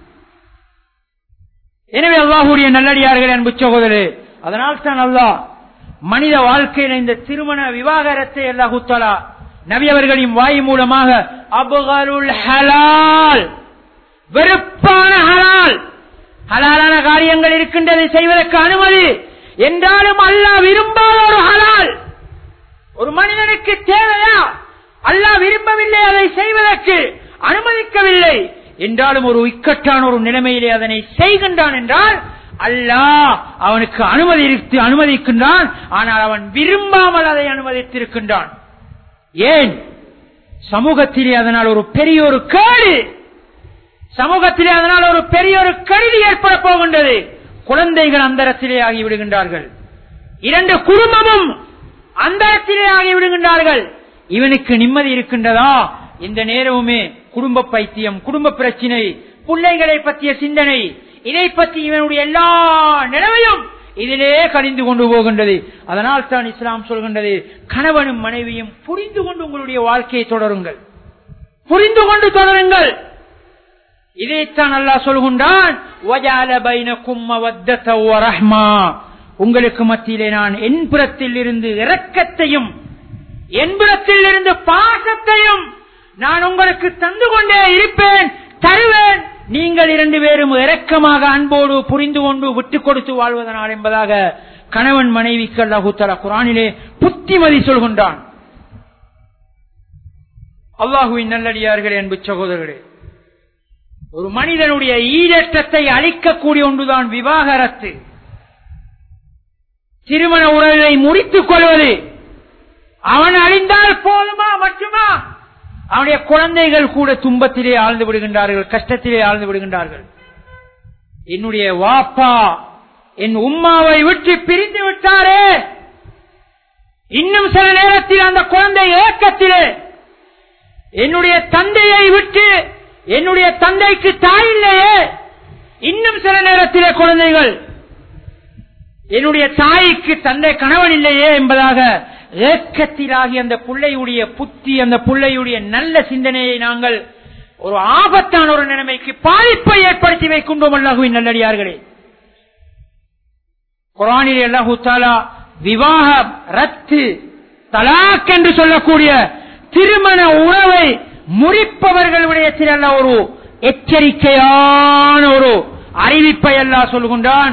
[SPEAKER 1] எனவே அல்லாஹுடைய நல்லடியார்கள் அன்பு சகோதரே அதனால் தான் அல்லாஹ் மனித வாழ்க்கையில இந்த திருமண விவாகரத்தை அல்லாஹு தலா நபி அவர்களின் வாய் மூலமாக அபுகருள் ஹலால் வெறுப்பான ஹலால் ஹலாலான காரியங்கள் இருக்கின்றது செய்வதற்கு அனுமதி என்றாலும் அல்லாஹ் விரும்பாத ஒரு ஹலால் ஒரு மனிதனுக்கு தேவையா அல்லாஹ் விரும்பவில்லை அதை செய்வதற்கு அனுமதிக்கவில்லை என்றாலும் ஒரு இக்கட்டான ஒரு நிலைமையிலே அதனை செய்கின்றான் என்றால் அல்லாஹ் அவனுக்கு அனுமதி அனுமதிக்கின்றான் ஆனால் அவன் விரும்பாமல் அதை அனுமதித்திருக்கின்றான் ஏன் சமூகத்திலே அதனால் ஒரு பெரிய ஒரு கேடு சமூகத்திலே அதனால் ஒரு பெரிய ஒரு கருதி ஏற்பட போகின்றது குழந்தைகள் அந்தரத்திலே ஆகிவிடுகின்றார்கள் இரண்டு குடும்பமும் அந்தரத்திலே ஆகிவிடுகின்றார்கள் இவனுக்கு நிம்மதி இருக்கின்றதா இந்த நேரமுமே குடும்ப பைத்தியம் குடும்ப பிரச்சினை பிள்ளைகளை பற்றிய சிந்தனை இதை பற்றி இவனுடைய எல்லா நிலவையும் இதிலே கழிந்து கொண்டு போகின்றது அதனால் தான் இஸ்லாம் சொல்கின்றது கணவனும் மனைவியும் புரிந்து கொண்டு உங்களுடைய வாழ்க்கையை தொடருங்கள் புரிந்து கொண்டு தொடருங்கள் இதைத்தான் அல்லா சொல்கின்றான் உங்களுக்கு மத்தியிலே நான் என்புறத்தில் இருந்து இரக்கத்தையும் என்புறத்தில் இருந்து பாசத்தையும் நான் உங்களுக்கு தந்து கொண்டே இருப்பேன் தருவேன் நீங்கள் இரண்டு பேரும் இரக்கமாக அன்போடு புரிந்து கொண்டு விட்டுக் கொடுத்து வாழ்வதனால் என்பதாக கணவன் மனைவிக்கு அல்லாஹூத்தலா குரானிலே புத்திமதி சொல்கின்றான் அல்லாஹுவின் நல்லடியார்களே அன்பு சகோதரர்களே ஒரு மனிதனுடைய ஈடேற்றத்தை அளிக்கக்கூடிய ஒன்றுதான் விவாகரத்து திருமண உறவை முடித்துக் கொள்வது அவன் அழிந்தால் போதுமா மட்டுமா அவனுடைய குழந்தைகள் கூட துன்பத்திலே ஆழ்ந்து விடுகின்றார்கள் கஷ்டத்திலே ஆழ்ந்து விடுகின்றார்கள் என்னுடைய வாப்பா என் உம்மாவை விட்டு பிரிந்து விட்டாரே இன்னும் சில நேரத்தில் அந்த குழந்தை ஏக்கத்திலே என்னுடைய தந்தையை விட்டு என்னுடைய தந்தைக்கு தாய் இல்லையே இன்னும் சில நேரத்திலே குழந்தைகள் என்னுடைய தாய்க்கு தந்தை கணவன் இல்லையே என்பதாக ஏக்கத்திலாகி அந்த பிள்ளையுடைய புத்தி அந்த பிள்ளையுடைய நல்ல சிந்தனையை நாங்கள் ஒரு ஆபத்தான ஒரு நிலைமைக்கு பாதிப்பை ஏற்படுத்தி வைக்கின்றோம் அல்லாஹுவின் நல்லடியார்களே குரானில் அல்லாஹு தாலா விவாக ரத்து தலாக் என்று சொல்லக்கூடிய திருமண உறவை முறிப்பவர்களுடைய அல்ல ஒரு எச்சரிக்கையான ஒரு அறிவிப்பை அல்லா சொல்கின்றான்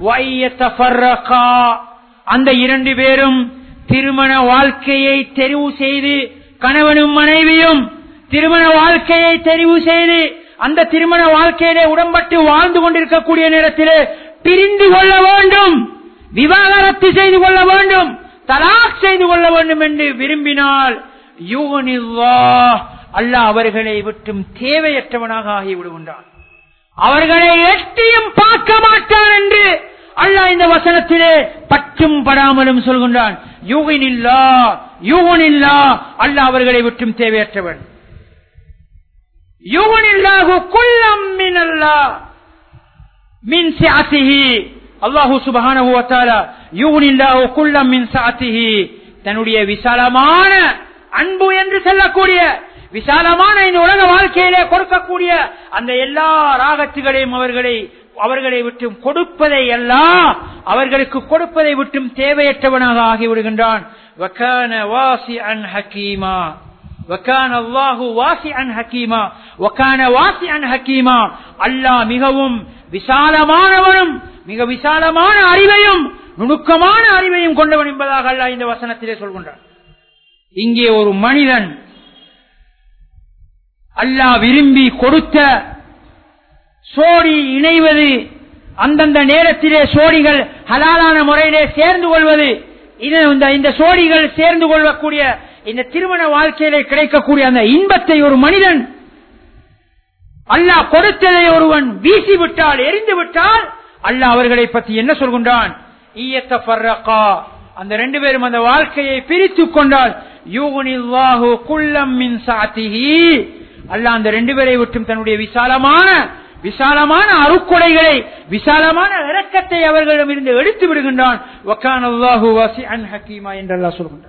[SPEAKER 1] அந்த இரண்டு பேரும் திருமண வாழ்க்கையை தெரிவு செய்து கணவனும் மனைவியும் திருமண வாழ்க்கையை தெரிவு செய்து அந்த திருமண வாழ்க்கையிலே உடம்பட்டு வாழ்ந்து கொண்டிருக்கக்கூடிய நேரத்திலே பிரிந்து கொள்ள வேண்டும் விவாகரத்து செய்து கொள்ள வேண்டும் தலாக் செய்து கொள்ள வேண்டும் என்று விரும்பினால் அல்ல அவர்களை விட்டும் தேவையற்றவனாக ஆகிவிடுகின்றான் அவர்களை எட்டியும் பார்க்க மாட்டான் என்று அல்லாஹ் இந்த வசனத்திலே பற்றும் படாமலும் சொல்கின்றான் யூகனில்லா யூகனில்லா அல்லாஹ் அவர்களை விட்டும் தேவையற்றவன் யூகனில்லாஹு குல்லம் மினல்லா மின் சாத்திஹி அல்லாஹு சுபஹானஹு வ தஆலா யூகனில்லாஹு குல்லம் மின் சாத்திஹி தன்னுடைய விசாலமான அன்பு என்று சொல்லக்கூடிய விசாலமான இந்த உலக வாழ்க்கையிலே கொடுக்கக்கூடிய அந்த எல்லா ராகத்துகளையும் அவர்களை அவர்களை விட்டும் கொடுப்பதை எல்லாம் அவர்களுக்கு கொடுப்பதை விட்டும் தேவையற்றவனாக ஆகிவிடுகின்றான் وكان واسعا حكيما وكان الله واسعا حكيما وكان واسعا حكيما அல்லாஹ் மிகவும் விசாலமானவனும் மிக விசாலமான அறிவையும் நுணுக்கமான அறிவையும் கொண்டவன் என்பதாக அல்லாஹ் இந்த வசனத்திலே சொல்கின்றான் இங்கே ஒரு மனிதன் அல்லாஹ் விரும்பி கொடுத்த சோடி இணைவது அந்தந்த நேரத்திலே சோடிகள் ஹலாலான முறையிலே சேர்ந்து கொள்வது இது இந்த இந்த சோடிகள் சேர்ந்து கொள்ளக்கூடிய இந்த திருமண வாழ்க்கையிலே கிடைக்கக்கூடிய அந்த இன்பத்தை ஒரு மனிதன் அல்லாஹ் கொடுத்ததை ஒருவன் வீசி விட்டால் எரிந்து விட்டால் அல்லாஹ் அவர்களை பற்றி என்ன சொல்கின்றான் ஈயத்த ஃபர்ரகா அந்த ரெண்டு பேரும் அந்த வாழ்க்கையை பிரித்துக் கொண்டால் யூகுனில்லாஹு குல்லம் மின் சாத்திஹி அல்லாஹ் அந்த ரெண்டு பேரை விட்டும் தன்னுடைய விசாலமான விசாலமான அருக்குடைகளை விசாலமான இரக்கத்தை அவர்களிடம் இருந்து எடுத்து விடுகின்றான் வக்கானல்லாஹு வசிஅன் ஹக்கீமா என்று அல்லாஹ் சொல்கின்றான்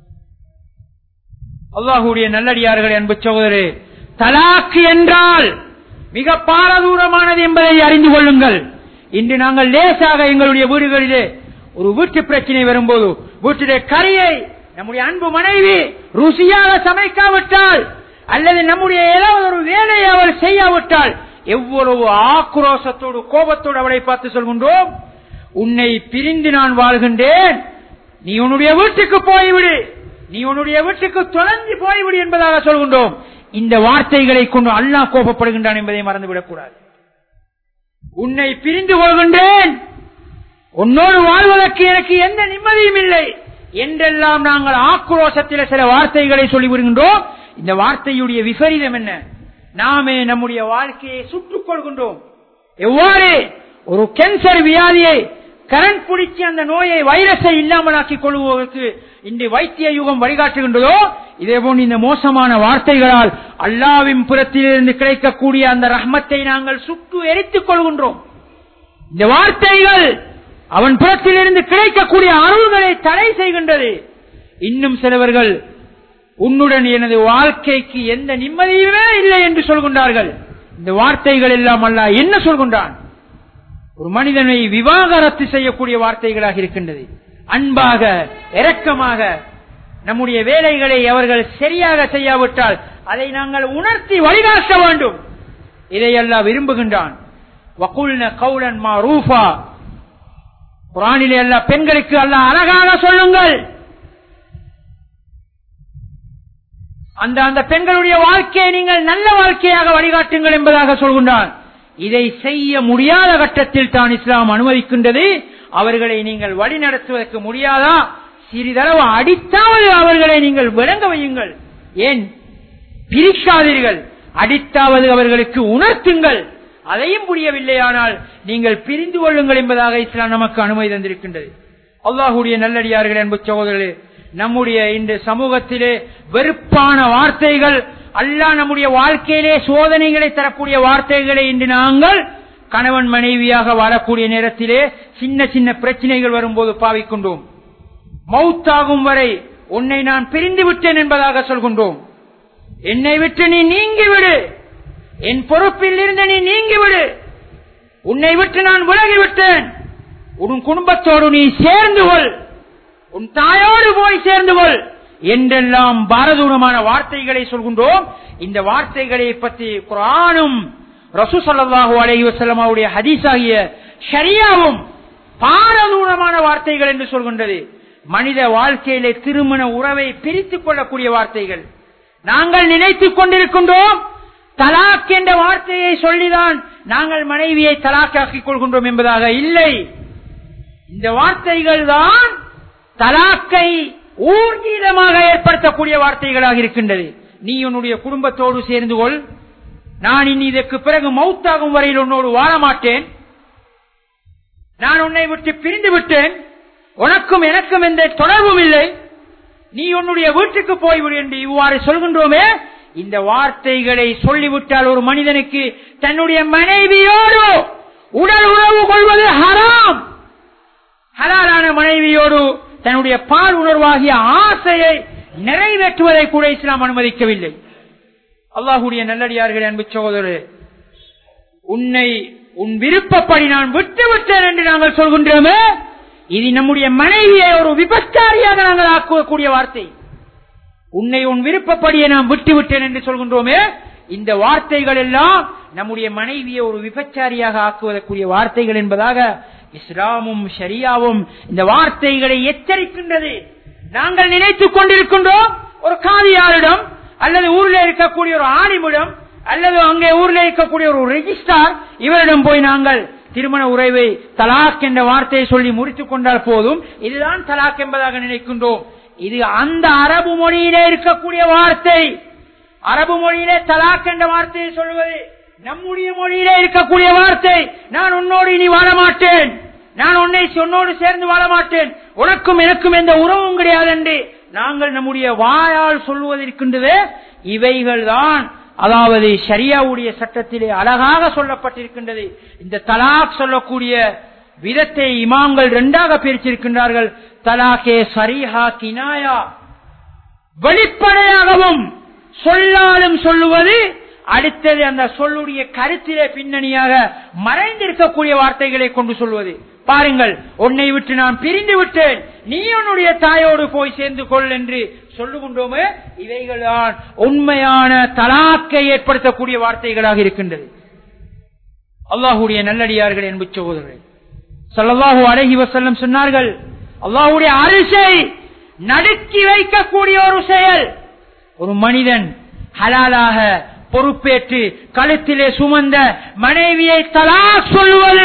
[SPEAKER 1] அல்லாஹுடைய நல்லடியார்கள் அன்பு சகோதரே தலாக்கு என்றால் மிக பாரதூரமானது என்பதை அறிந்து கொள்ளுங்கள் இன்று நாங்கள் லேசாக எங்களுடைய வீடுகளிலே ஒரு வீட்டு பிரச்சனை வரும்போது வீட்டிலே கறியை நம்முடைய அன்பு மனைவி ருசியாக சமைக்காவிட்டால் அல்லது நம்முடைய ஏதாவது ஒரு வேலையை அவள் செய்யாவிட்டால் எவ்வளவு ஆக்ரோஷத்தோடு கோபத்தோடு அவளை பார்த்து சொல்கின்றோம் உன்னை பிரிந்து நான் வாழ்கின்றேன் நீ உன்னுடைய வீட்டுக்கு போய்விடு நீ உன்னுடைய வீட்டுக்கு தொலைஞ்சு போய்விடு என்பதாக சொல்கின்றோம் இந்த வார்த்தைகளை கொண்டு அல்லாஹ் கோபப்படுகின்றான் என்பதை மறந்துவிடக் கூடாது உன்னை பிரிந்து கொள்கின்றேன் உன்னோடு வாழ்வதற்கு எனக்கு எந்த நிம்மதியும் இல்லை என்றெல்லாம் நாங்கள் ஆக்ரோஷத்தில் சில வார்த்தைகளை சொல்லிவிடுகின்றோம் இந்த வார்த்தையுடைய விபரீதம் என்ன நாமே நம்முடைய வாழ்க்கையை சுட்டுக் கொள்கின்றோம் எவ்வாறு ஒரு கேன்சர் வியாதியை கரண்ட் பிடிச்சி அந்த நோயை வைரஸை இல்லாமலாக்கிக் கொள்வதற்கு இன்று வைத்திய யுகம் வழிகாட்டுகின்றதோ இதே போன்று இந்த மோசமான வார்த்தைகளால் அல்லாவின் புறத்திலிருந்து கிடைக்கக்கூடிய அந்த ரஹ்மத்தை நாங்கள் சுட்டு எரித்துக் கொள்கின்றோம் இந்த வார்த்தைகள் அவன் புறத்திலிருந்து கிடைக்கக்கூடிய அருள்களை தடை செய்கின்றது இன்னும் சிலவர்கள் உன்னுடன் எனது வாழ்க்கைக்கு எந்த நிம்மதியுமே இல்லை என்று சொல்கின்றார்கள் இந்த வார்த்தைகள் எல்லாம் அல்ல என்ன சொல்கின்றான் ஒரு மனிதனை விவாகரத்து செய்யக்கூடிய வார்த்தைகளாக இருக்கின்றது அன்பாக இரக்கமாக நம்முடைய வேலைகளை அவர்கள் சரியாக செய்யாவிட்டால் அதை நாங்கள் உணர்த்தி வழிகாட்ட வேண்டும் இதையெல்லாம் விரும்புகின்றான் வகுல்ன கவுலன் மா ரூஃபா குரானிலே அல்ல பெண்களுக்கு அல்ல அழகாக சொல்லுங்கள் அந்த அந்த பெண்களுடைய வாழ்க்கையை நீங்கள் நல்ல வாழ்க்கையாக வழிகாட்டுங்கள் என்பதாக சொல்கின்றான் இதை செய்ய முடியாத கட்டத்தில் தான் இஸ்லாம் அனுமதிக்கின்றது அவர்களை நீங்கள் வழி நடத்துவதற்கு முடியாதா சிறிதளவு அடித்தாவது அவர்களை நீங்கள் விளங்க வையுங்கள் ஏன் பிரிக்காதீர்கள் அடித்தாவது அவர்களுக்கு உணர்த்துங்கள் அதையும் புரியவில்லையானால் நீங்கள் பிரிந்து கொள்ளுங்கள் என்பதாக இஸ்லாம் நமக்கு அனுமதி தந்திருக்கின்றது அல்லாஹுடைய நல்லடியார்கள் என்பு சகோதரர்களே நம்முடைய இந்த சமூகத்திலே வெறுப்பான வார்த்தைகள் அல்லாஹ் நம்முடைய வாழ்க்கையிலே சோதனைகளை தரக்கூடிய வார்த்தைகளை இன்று நாங்கள் கணவன் மனைவியாக வாழக்கூடிய நேரத்திலே சின்ன சின்ன பிரச்சனைகள் வரும்போது பாவிக்கின்றோம் மவுத்தாகும் வரை உன்னை நான் பிரிந்து விட்டேன் என்பதாக சொல்கின்றோம் என்னை விட்டு நீ நீங்கிவிடு என் பொறுப்பில் இருந்து நீ நீங்கிவிடு உன்னை விட்டு நான் விலகிவிட்டேன் உன் குடும்பத்தோடு நீ சேர்ந்து கொள் உன் தாயோடு போய் சேர்ந்து கொள் என்றெல்லாம் பாரதூரமான வார்த்தைகளை சொல்கின்றோம் இந்த வார்த்தைகளை பற்றி குரானும் ரசூ சல்லாஹூ அலஹி வசலம் அவருடைய ஹதீஸாகிய ஷரியாவும் பாரதூரமான வார்த்தைகள் என்று சொல்கின்றது மனித வாழ்க்கையிலே திருமண உறவை பிரித்துக் கொள்ளக்கூடிய வார்த்தைகள் நாங்கள் நினைத்துக் கொண்டிருக்கின்றோம் தலாக் என்ற வார்த்தையை சொல்லிதான் நாங்கள் மனைவியை தலாக்காக்கிக் கொள்கின்றோம் என்பதாக இல்லை இந்த வார்த்தைகள் தான் தலாக்கை ஊர்ஜீதமாக ஏற்படுத்தக்கூடிய வார்த்தைகளாக இருக்கின்றது நீ உன்னுடைய குடும்பத்தோடு சேர்ந்து கொள் நான் இனி இதற்கு பிறகு மௌத்தாகும் வரையில் உன்னோடு வாழ மாட்டேன் நான் உன்னை விட்டு பிரிந்து விட்டேன் உனக்கும் எனக்கும் எந்த தொடர்பும் இல்லை நீ உன்னுடைய வீட்டுக்கு போய்விடு என்று இவ்வாறு சொல்கின்றோமே இந்த வார்த்தைகளை சொல்லிவிட்டால் ஒரு மனிதனுக்கு தன்னுடைய மனைவியோடு உடல் உறவு கொள்வது ஹராம் ஹலாலான மனைவியோடு தன்னுடைய பால் உணர்வாகிய ஆசையை நிறைவேற்றுவதை கூட இஸ்லாம் அனுமதிக்கவில்லை அல்லாஹுடைய நல்லடியார்கள் அன்பு சகோதரர் உன்னை உன் விருப்பப்படி நான் விட்டு விட்டேன் என்று நாங்கள் சொல்கின்றோமே இது நம்முடைய மனைவியை ஒரு விபச்சாரியாக நாங்கள் ஆக்கக்கூடிய வார்த்தை உன்னை உன் விருப்பப்படியே நாம் விட்டு விட்டேன் என்று சொல்கின்றோமே இந்த வார்த்தைகள் எல்லாம் நம்முடைய மனைவியை ஒரு விபச்சாரியாக ஆக்குவதற்குரிய வார்த்தைகள் என்பதாக இஸ்லாமும் ஷரியாவும் இந்த வார்த்தைகளை எச்சரிக்கின்றது நாங்கள் நினைத்துக் கொண்டிருக்கின்றோம் ஒரு காதியாரிடம் அல்லது ஊரில் இருக்கக்கூடிய ஒரு ஆணிமிடம் அல்லது அங்கே ஊரில் இருக்கக்கூடிய ஒரு ரெஜிஸ்டார் இவரிடம் போய் நாங்கள் திருமண உறவை தலாக் என்ற வார்த்தையை சொல்லி முடித்துக் கொண்டால் போதும் இதுதான் தலாக் என்பதாக நினைக்கின்றோம் இது அந்த அரபு மொழியிலே இருக்கக்கூடிய வார்த்தை அரபு மொழியிலே தலாக் என்ற வார்த்தையை சொல்வது நம்முடைய மொழியிலே இருக்கக்கூடிய வார்த்தை நான் உன்னோடு இனி வாழ மாட்டேன் நான் உன்னை உன்னோடு சேர்ந்து வாழ மாட்டேன் உனக்கும் எனக்கும் எந்த உறவும் கிடையாது என்று நாங்கள் நம்முடைய வாயால் சொல்வதற்கின்றதே இவைகள் தான் அதாவது ஷரியாவுடைய சட்டத்திலே அழகாக சொல்லப்பட்டிருக்கின்றது இந்த தலாக் சொல்லக்கூடிய விதத்தை இமாம்கள் இரண்டாக பிரிச்சிருக்கின்றார்கள் தலாகே சரிஹா கினாயா வெளிப்படையாகவும் சொல்லாலும் சொல்லுவது அடுத்தது அந்த சொல்லுடைய கருத்திலே பின்னணியாக மறைந்திருக்கக்கூடிய வார்த்தைகளை கொண்டு சொல்வது பாருங்கள் உன்னை விட்டு நான் பிரிந்து விட்டேன் நீ உன்னுடைய தாயோடு போய் சேர்ந்து கொள் என்று சொல்லுகின்றோமே இவைகள்தான் உண்மையான தலாக்கை ஏற்படுத்தக்கூடிய வார்த்தைகளாக இருக்கின்றது அல்லாஹுடைய நல்லடியார்கள் என்பு சகோதரர்கள் சல்லாஹூ அழகி வசல்லம் சொன்னார்கள் அல்லாஹுடைய அரிசை நடுக்கி வைக்கக்கூடிய ஒரு செயல் ஒரு மனிதன் ஹலாலாக பொறுப்பேற்று கழுத்திலே சுமந்த மனைவியை தலாக் சொல்லுவது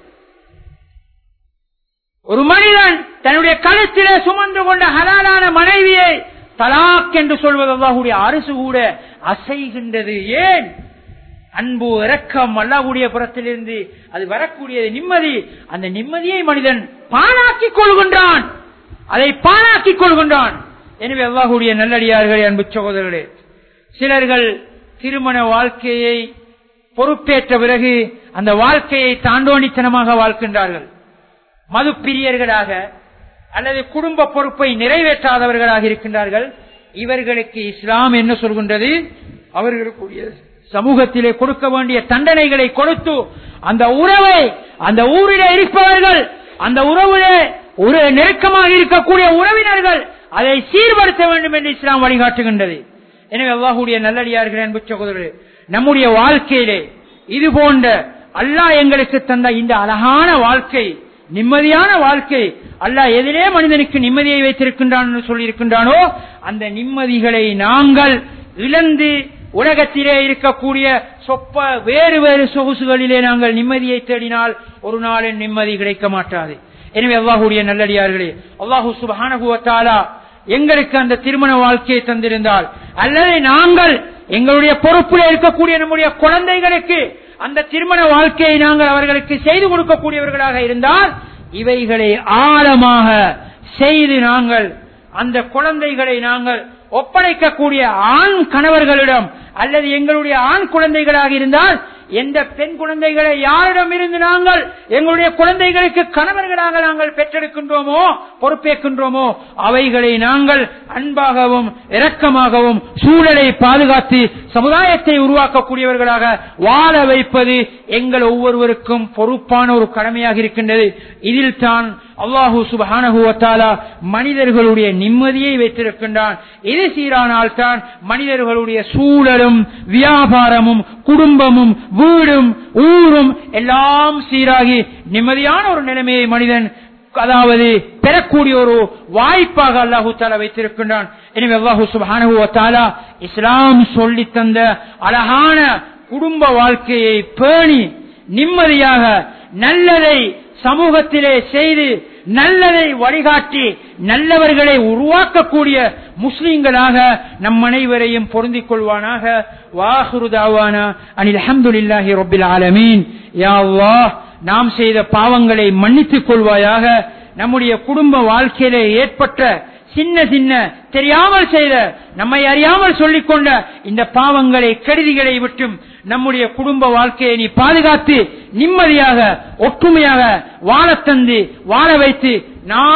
[SPEAKER 1] ஒரு மனிதன் தன்னுடைய கழுத்திலே சுமந்து கொண்ட ஹலாலான மனைவியை தலாக் என்று சொல்வது அல்லாஹுடைய அரசு கூட அசைகின்றது ஏன் அன்பு இரக்கம் அல்லாஹுடைய புறத்திலிருந்து அது வரக்கூடியது நிம்மதி அந்த நிம்மதியை மனிதன் பாழாக்கிக் கொள்கின்றான் அதை பாழாக்கிக் கொள்கின்றான் எனவே அல்லாஹுடைய நல்லடியார்களே அன்பு சகோதரர்களே சிலர்கள் திருமண வாழ்க்கையை பொறுப்பேற்ற பிறகு அந்த வாழ்க்கையை தாண்டோணித்தனமாக வாழ்க்கின்றார்கள் மது பிரியர்களாக அல்லது குடும்ப பொறுப்பை நிறைவேற்றாதவர்களாக இருக்கின்றார்கள் இவர்களுக்கு இஸ்லாம் என்ன சொல்கின்றது அவர்களுக்குரிய சமூகத்திலே கொடுக்க வேண்டிய தண்டனைகளை கொடுத்து அந்த உறவை அந்த ஊரிலே இருப்பவர்கள் அந்த உறவிலே ஒரு நெருக்கமாக இருக்கக்கூடிய உறவினர்கள் அதை சீர்படுத்த வேண்டும் என்று இஸ்லாம் வழிகாட்டுகின்றது எனவே அல்லாஹுடைய நல்லடியார்கள் அன்பு சகோதரர் நம்முடைய வாழ்க்கையிலே இது போன்ற அல்லாஹ் எங்களுக்கு தந்த இந்த அழகான வாழ்க்கை நிம்மதியான வாழ்க்கை அல்லாஹ் எதிரே மனிதனுக்கு நிம்மதியை வைத்திருக்கின்றான் என்று சொல்லியிருக்கின்றானோ அந்த நிம்மதிகளை நாங்கள் இழந்து உலகத்திலே இருக்கக்கூடிய சொப்ப வேறு வேறு சொகுசுகளிலே நாங்கள் நிம்மதியை தேடினால் ஒரு நாளின் நிம்மதி கிடைக்க மாட்டாது எனவே அல்லாஹுடைய நல்லடியார்களே அல்லாஹூ சுபானகுவத்தாலா எங்களுக்கு அந்த திருமண வாழ்க்கையை தந்திருந்தால் அல்லது நாங்கள் எங்களுடைய பொறுப்பில் இருக்கக்கூடிய நம்முடைய குழந்தைகளுக்கு அந்த திருமண வாழ்க்கையை நாங்கள் அவர்களுக்கு செய்து கொடுக்கக்கூடியவர்களாக இருந்தால் இவைகளை ஆழமாக செய்து நாங்கள் அந்த குழந்தைகளை நாங்கள் ஒப்படைக்கக்கூடிய ஆண் கணவர்களிடம் அல்லது எங்களுடைய ஆண் குழந்தைகளாக இருந்தால் எந்த பெண் குழந்தைகளை யாரிடம் இருந்து நாங்கள் எங்களுடைய குழந்தைகளுக்கு கணவர்களாக நாங்கள் பெற்றெடுக்கின்றோமோ பொறுப்பேற்கின்றோமோ அவைகளை நாங்கள் அன்பாகவும் இரக்கமாகவும் சூழலை பாதுகாத்து சமுதாயத்தை உருவாக்கக்கூடியவர்களாக வாழ வைப்பது எங்கள் ஒவ்வொருவருக்கும் பொறுப்பான ஒரு கடமையாக இருக்கின்றது இதில் தான் அல்லாஹூ சுபானகுவத்தாலா மனிதர்களுடைய நிம்மதியை வைத்திருக்கின்றான் இது சீரானால் தான் மனிதர்களுடைய சூழலும் வியாபாரமும் குடும்பமும் வீடும் ஊரும் எல்லாம் சீராகி நிம்மதியான ஒரு நிலைமையை மனிதன் அதாவது பெறக்கூடிய ஒரு வாய்ப்பாக அல்லாஹு தாலா வைத்திருக்கின்றான் எனவே அல்லாஹூ சுபானுவத்தாலா இஸ்லாம் சொல்லி தந்த அழகான குடும்ப வாழ்க்கையை பேணி நிம்மதியாக நல்லதை சமூகத்திலே செய்து நல்லதை வழிகாட்டி நல்லவர்களை உருவாக்கக்கூடிய முஸ்லிம்களாக நம் அனைவரையும் பொருந்திக் கொள்வானாக வாஹுருதாவானா அனில் அஹமதுல்லாஹி ரொபில் ஆலமீன் யா அல்லாஹ் நாம் செய்த பாவங்களை மன்னித்துக் கொள்வாயாக நம்முடைய குடும்ப வாழ்க்கையிலே ஏற்பட்ட சின்ன சின்ன தெரியாமல் செய்த நம்மை அறியாமல் சொல்லிக்கொண்ட இந்த பாவங்களை கருதிகளை விட்டும் நம்முடைய குடும்ப வாழ்க்கையை நீ பாதுகாத்து நிம்மதியாக ஒற்றுமையாக வாழ தந்து வாழ வைத்து நாம்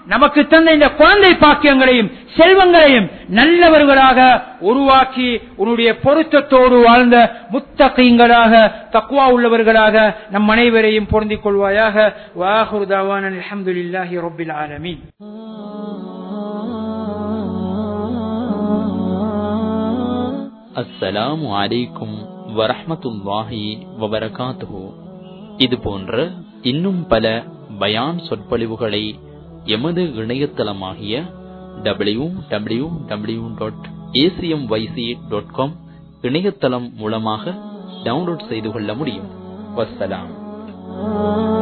[SPEAKER 1] நமக்கு தந்த இந்த குழந்தை பாக்கியங்களையும் செல்வங்களையும் நல்லவர்களாக உருவாக்கி உன்னுடைய பொருத்தத்தோடு வாழ்ந்த முத்தகைங்களாக தக்குவா உள்ளவர்களாக நம் அனைவரையும் பொருந்திக் கொள்வாயாக வாஹுர்தாவான் அலமதுல்லாஹி ரபில் ஆலமீன்
[SPEAKER 2] அஸ்ஸலாமு அலைக்கும் வரஹ்மத்துல்லாஹி வபரகாத்துஹு இது போன்ற இன்னும் பல பயான் சொற்பொழிவுகளை எமது இணையதளமாகிய W W W dot ACM YC dot com இணையதளம் மூலமாக டவுன்லோட் செய்து கொள்ள முடியும் வஸ்ஸலாம்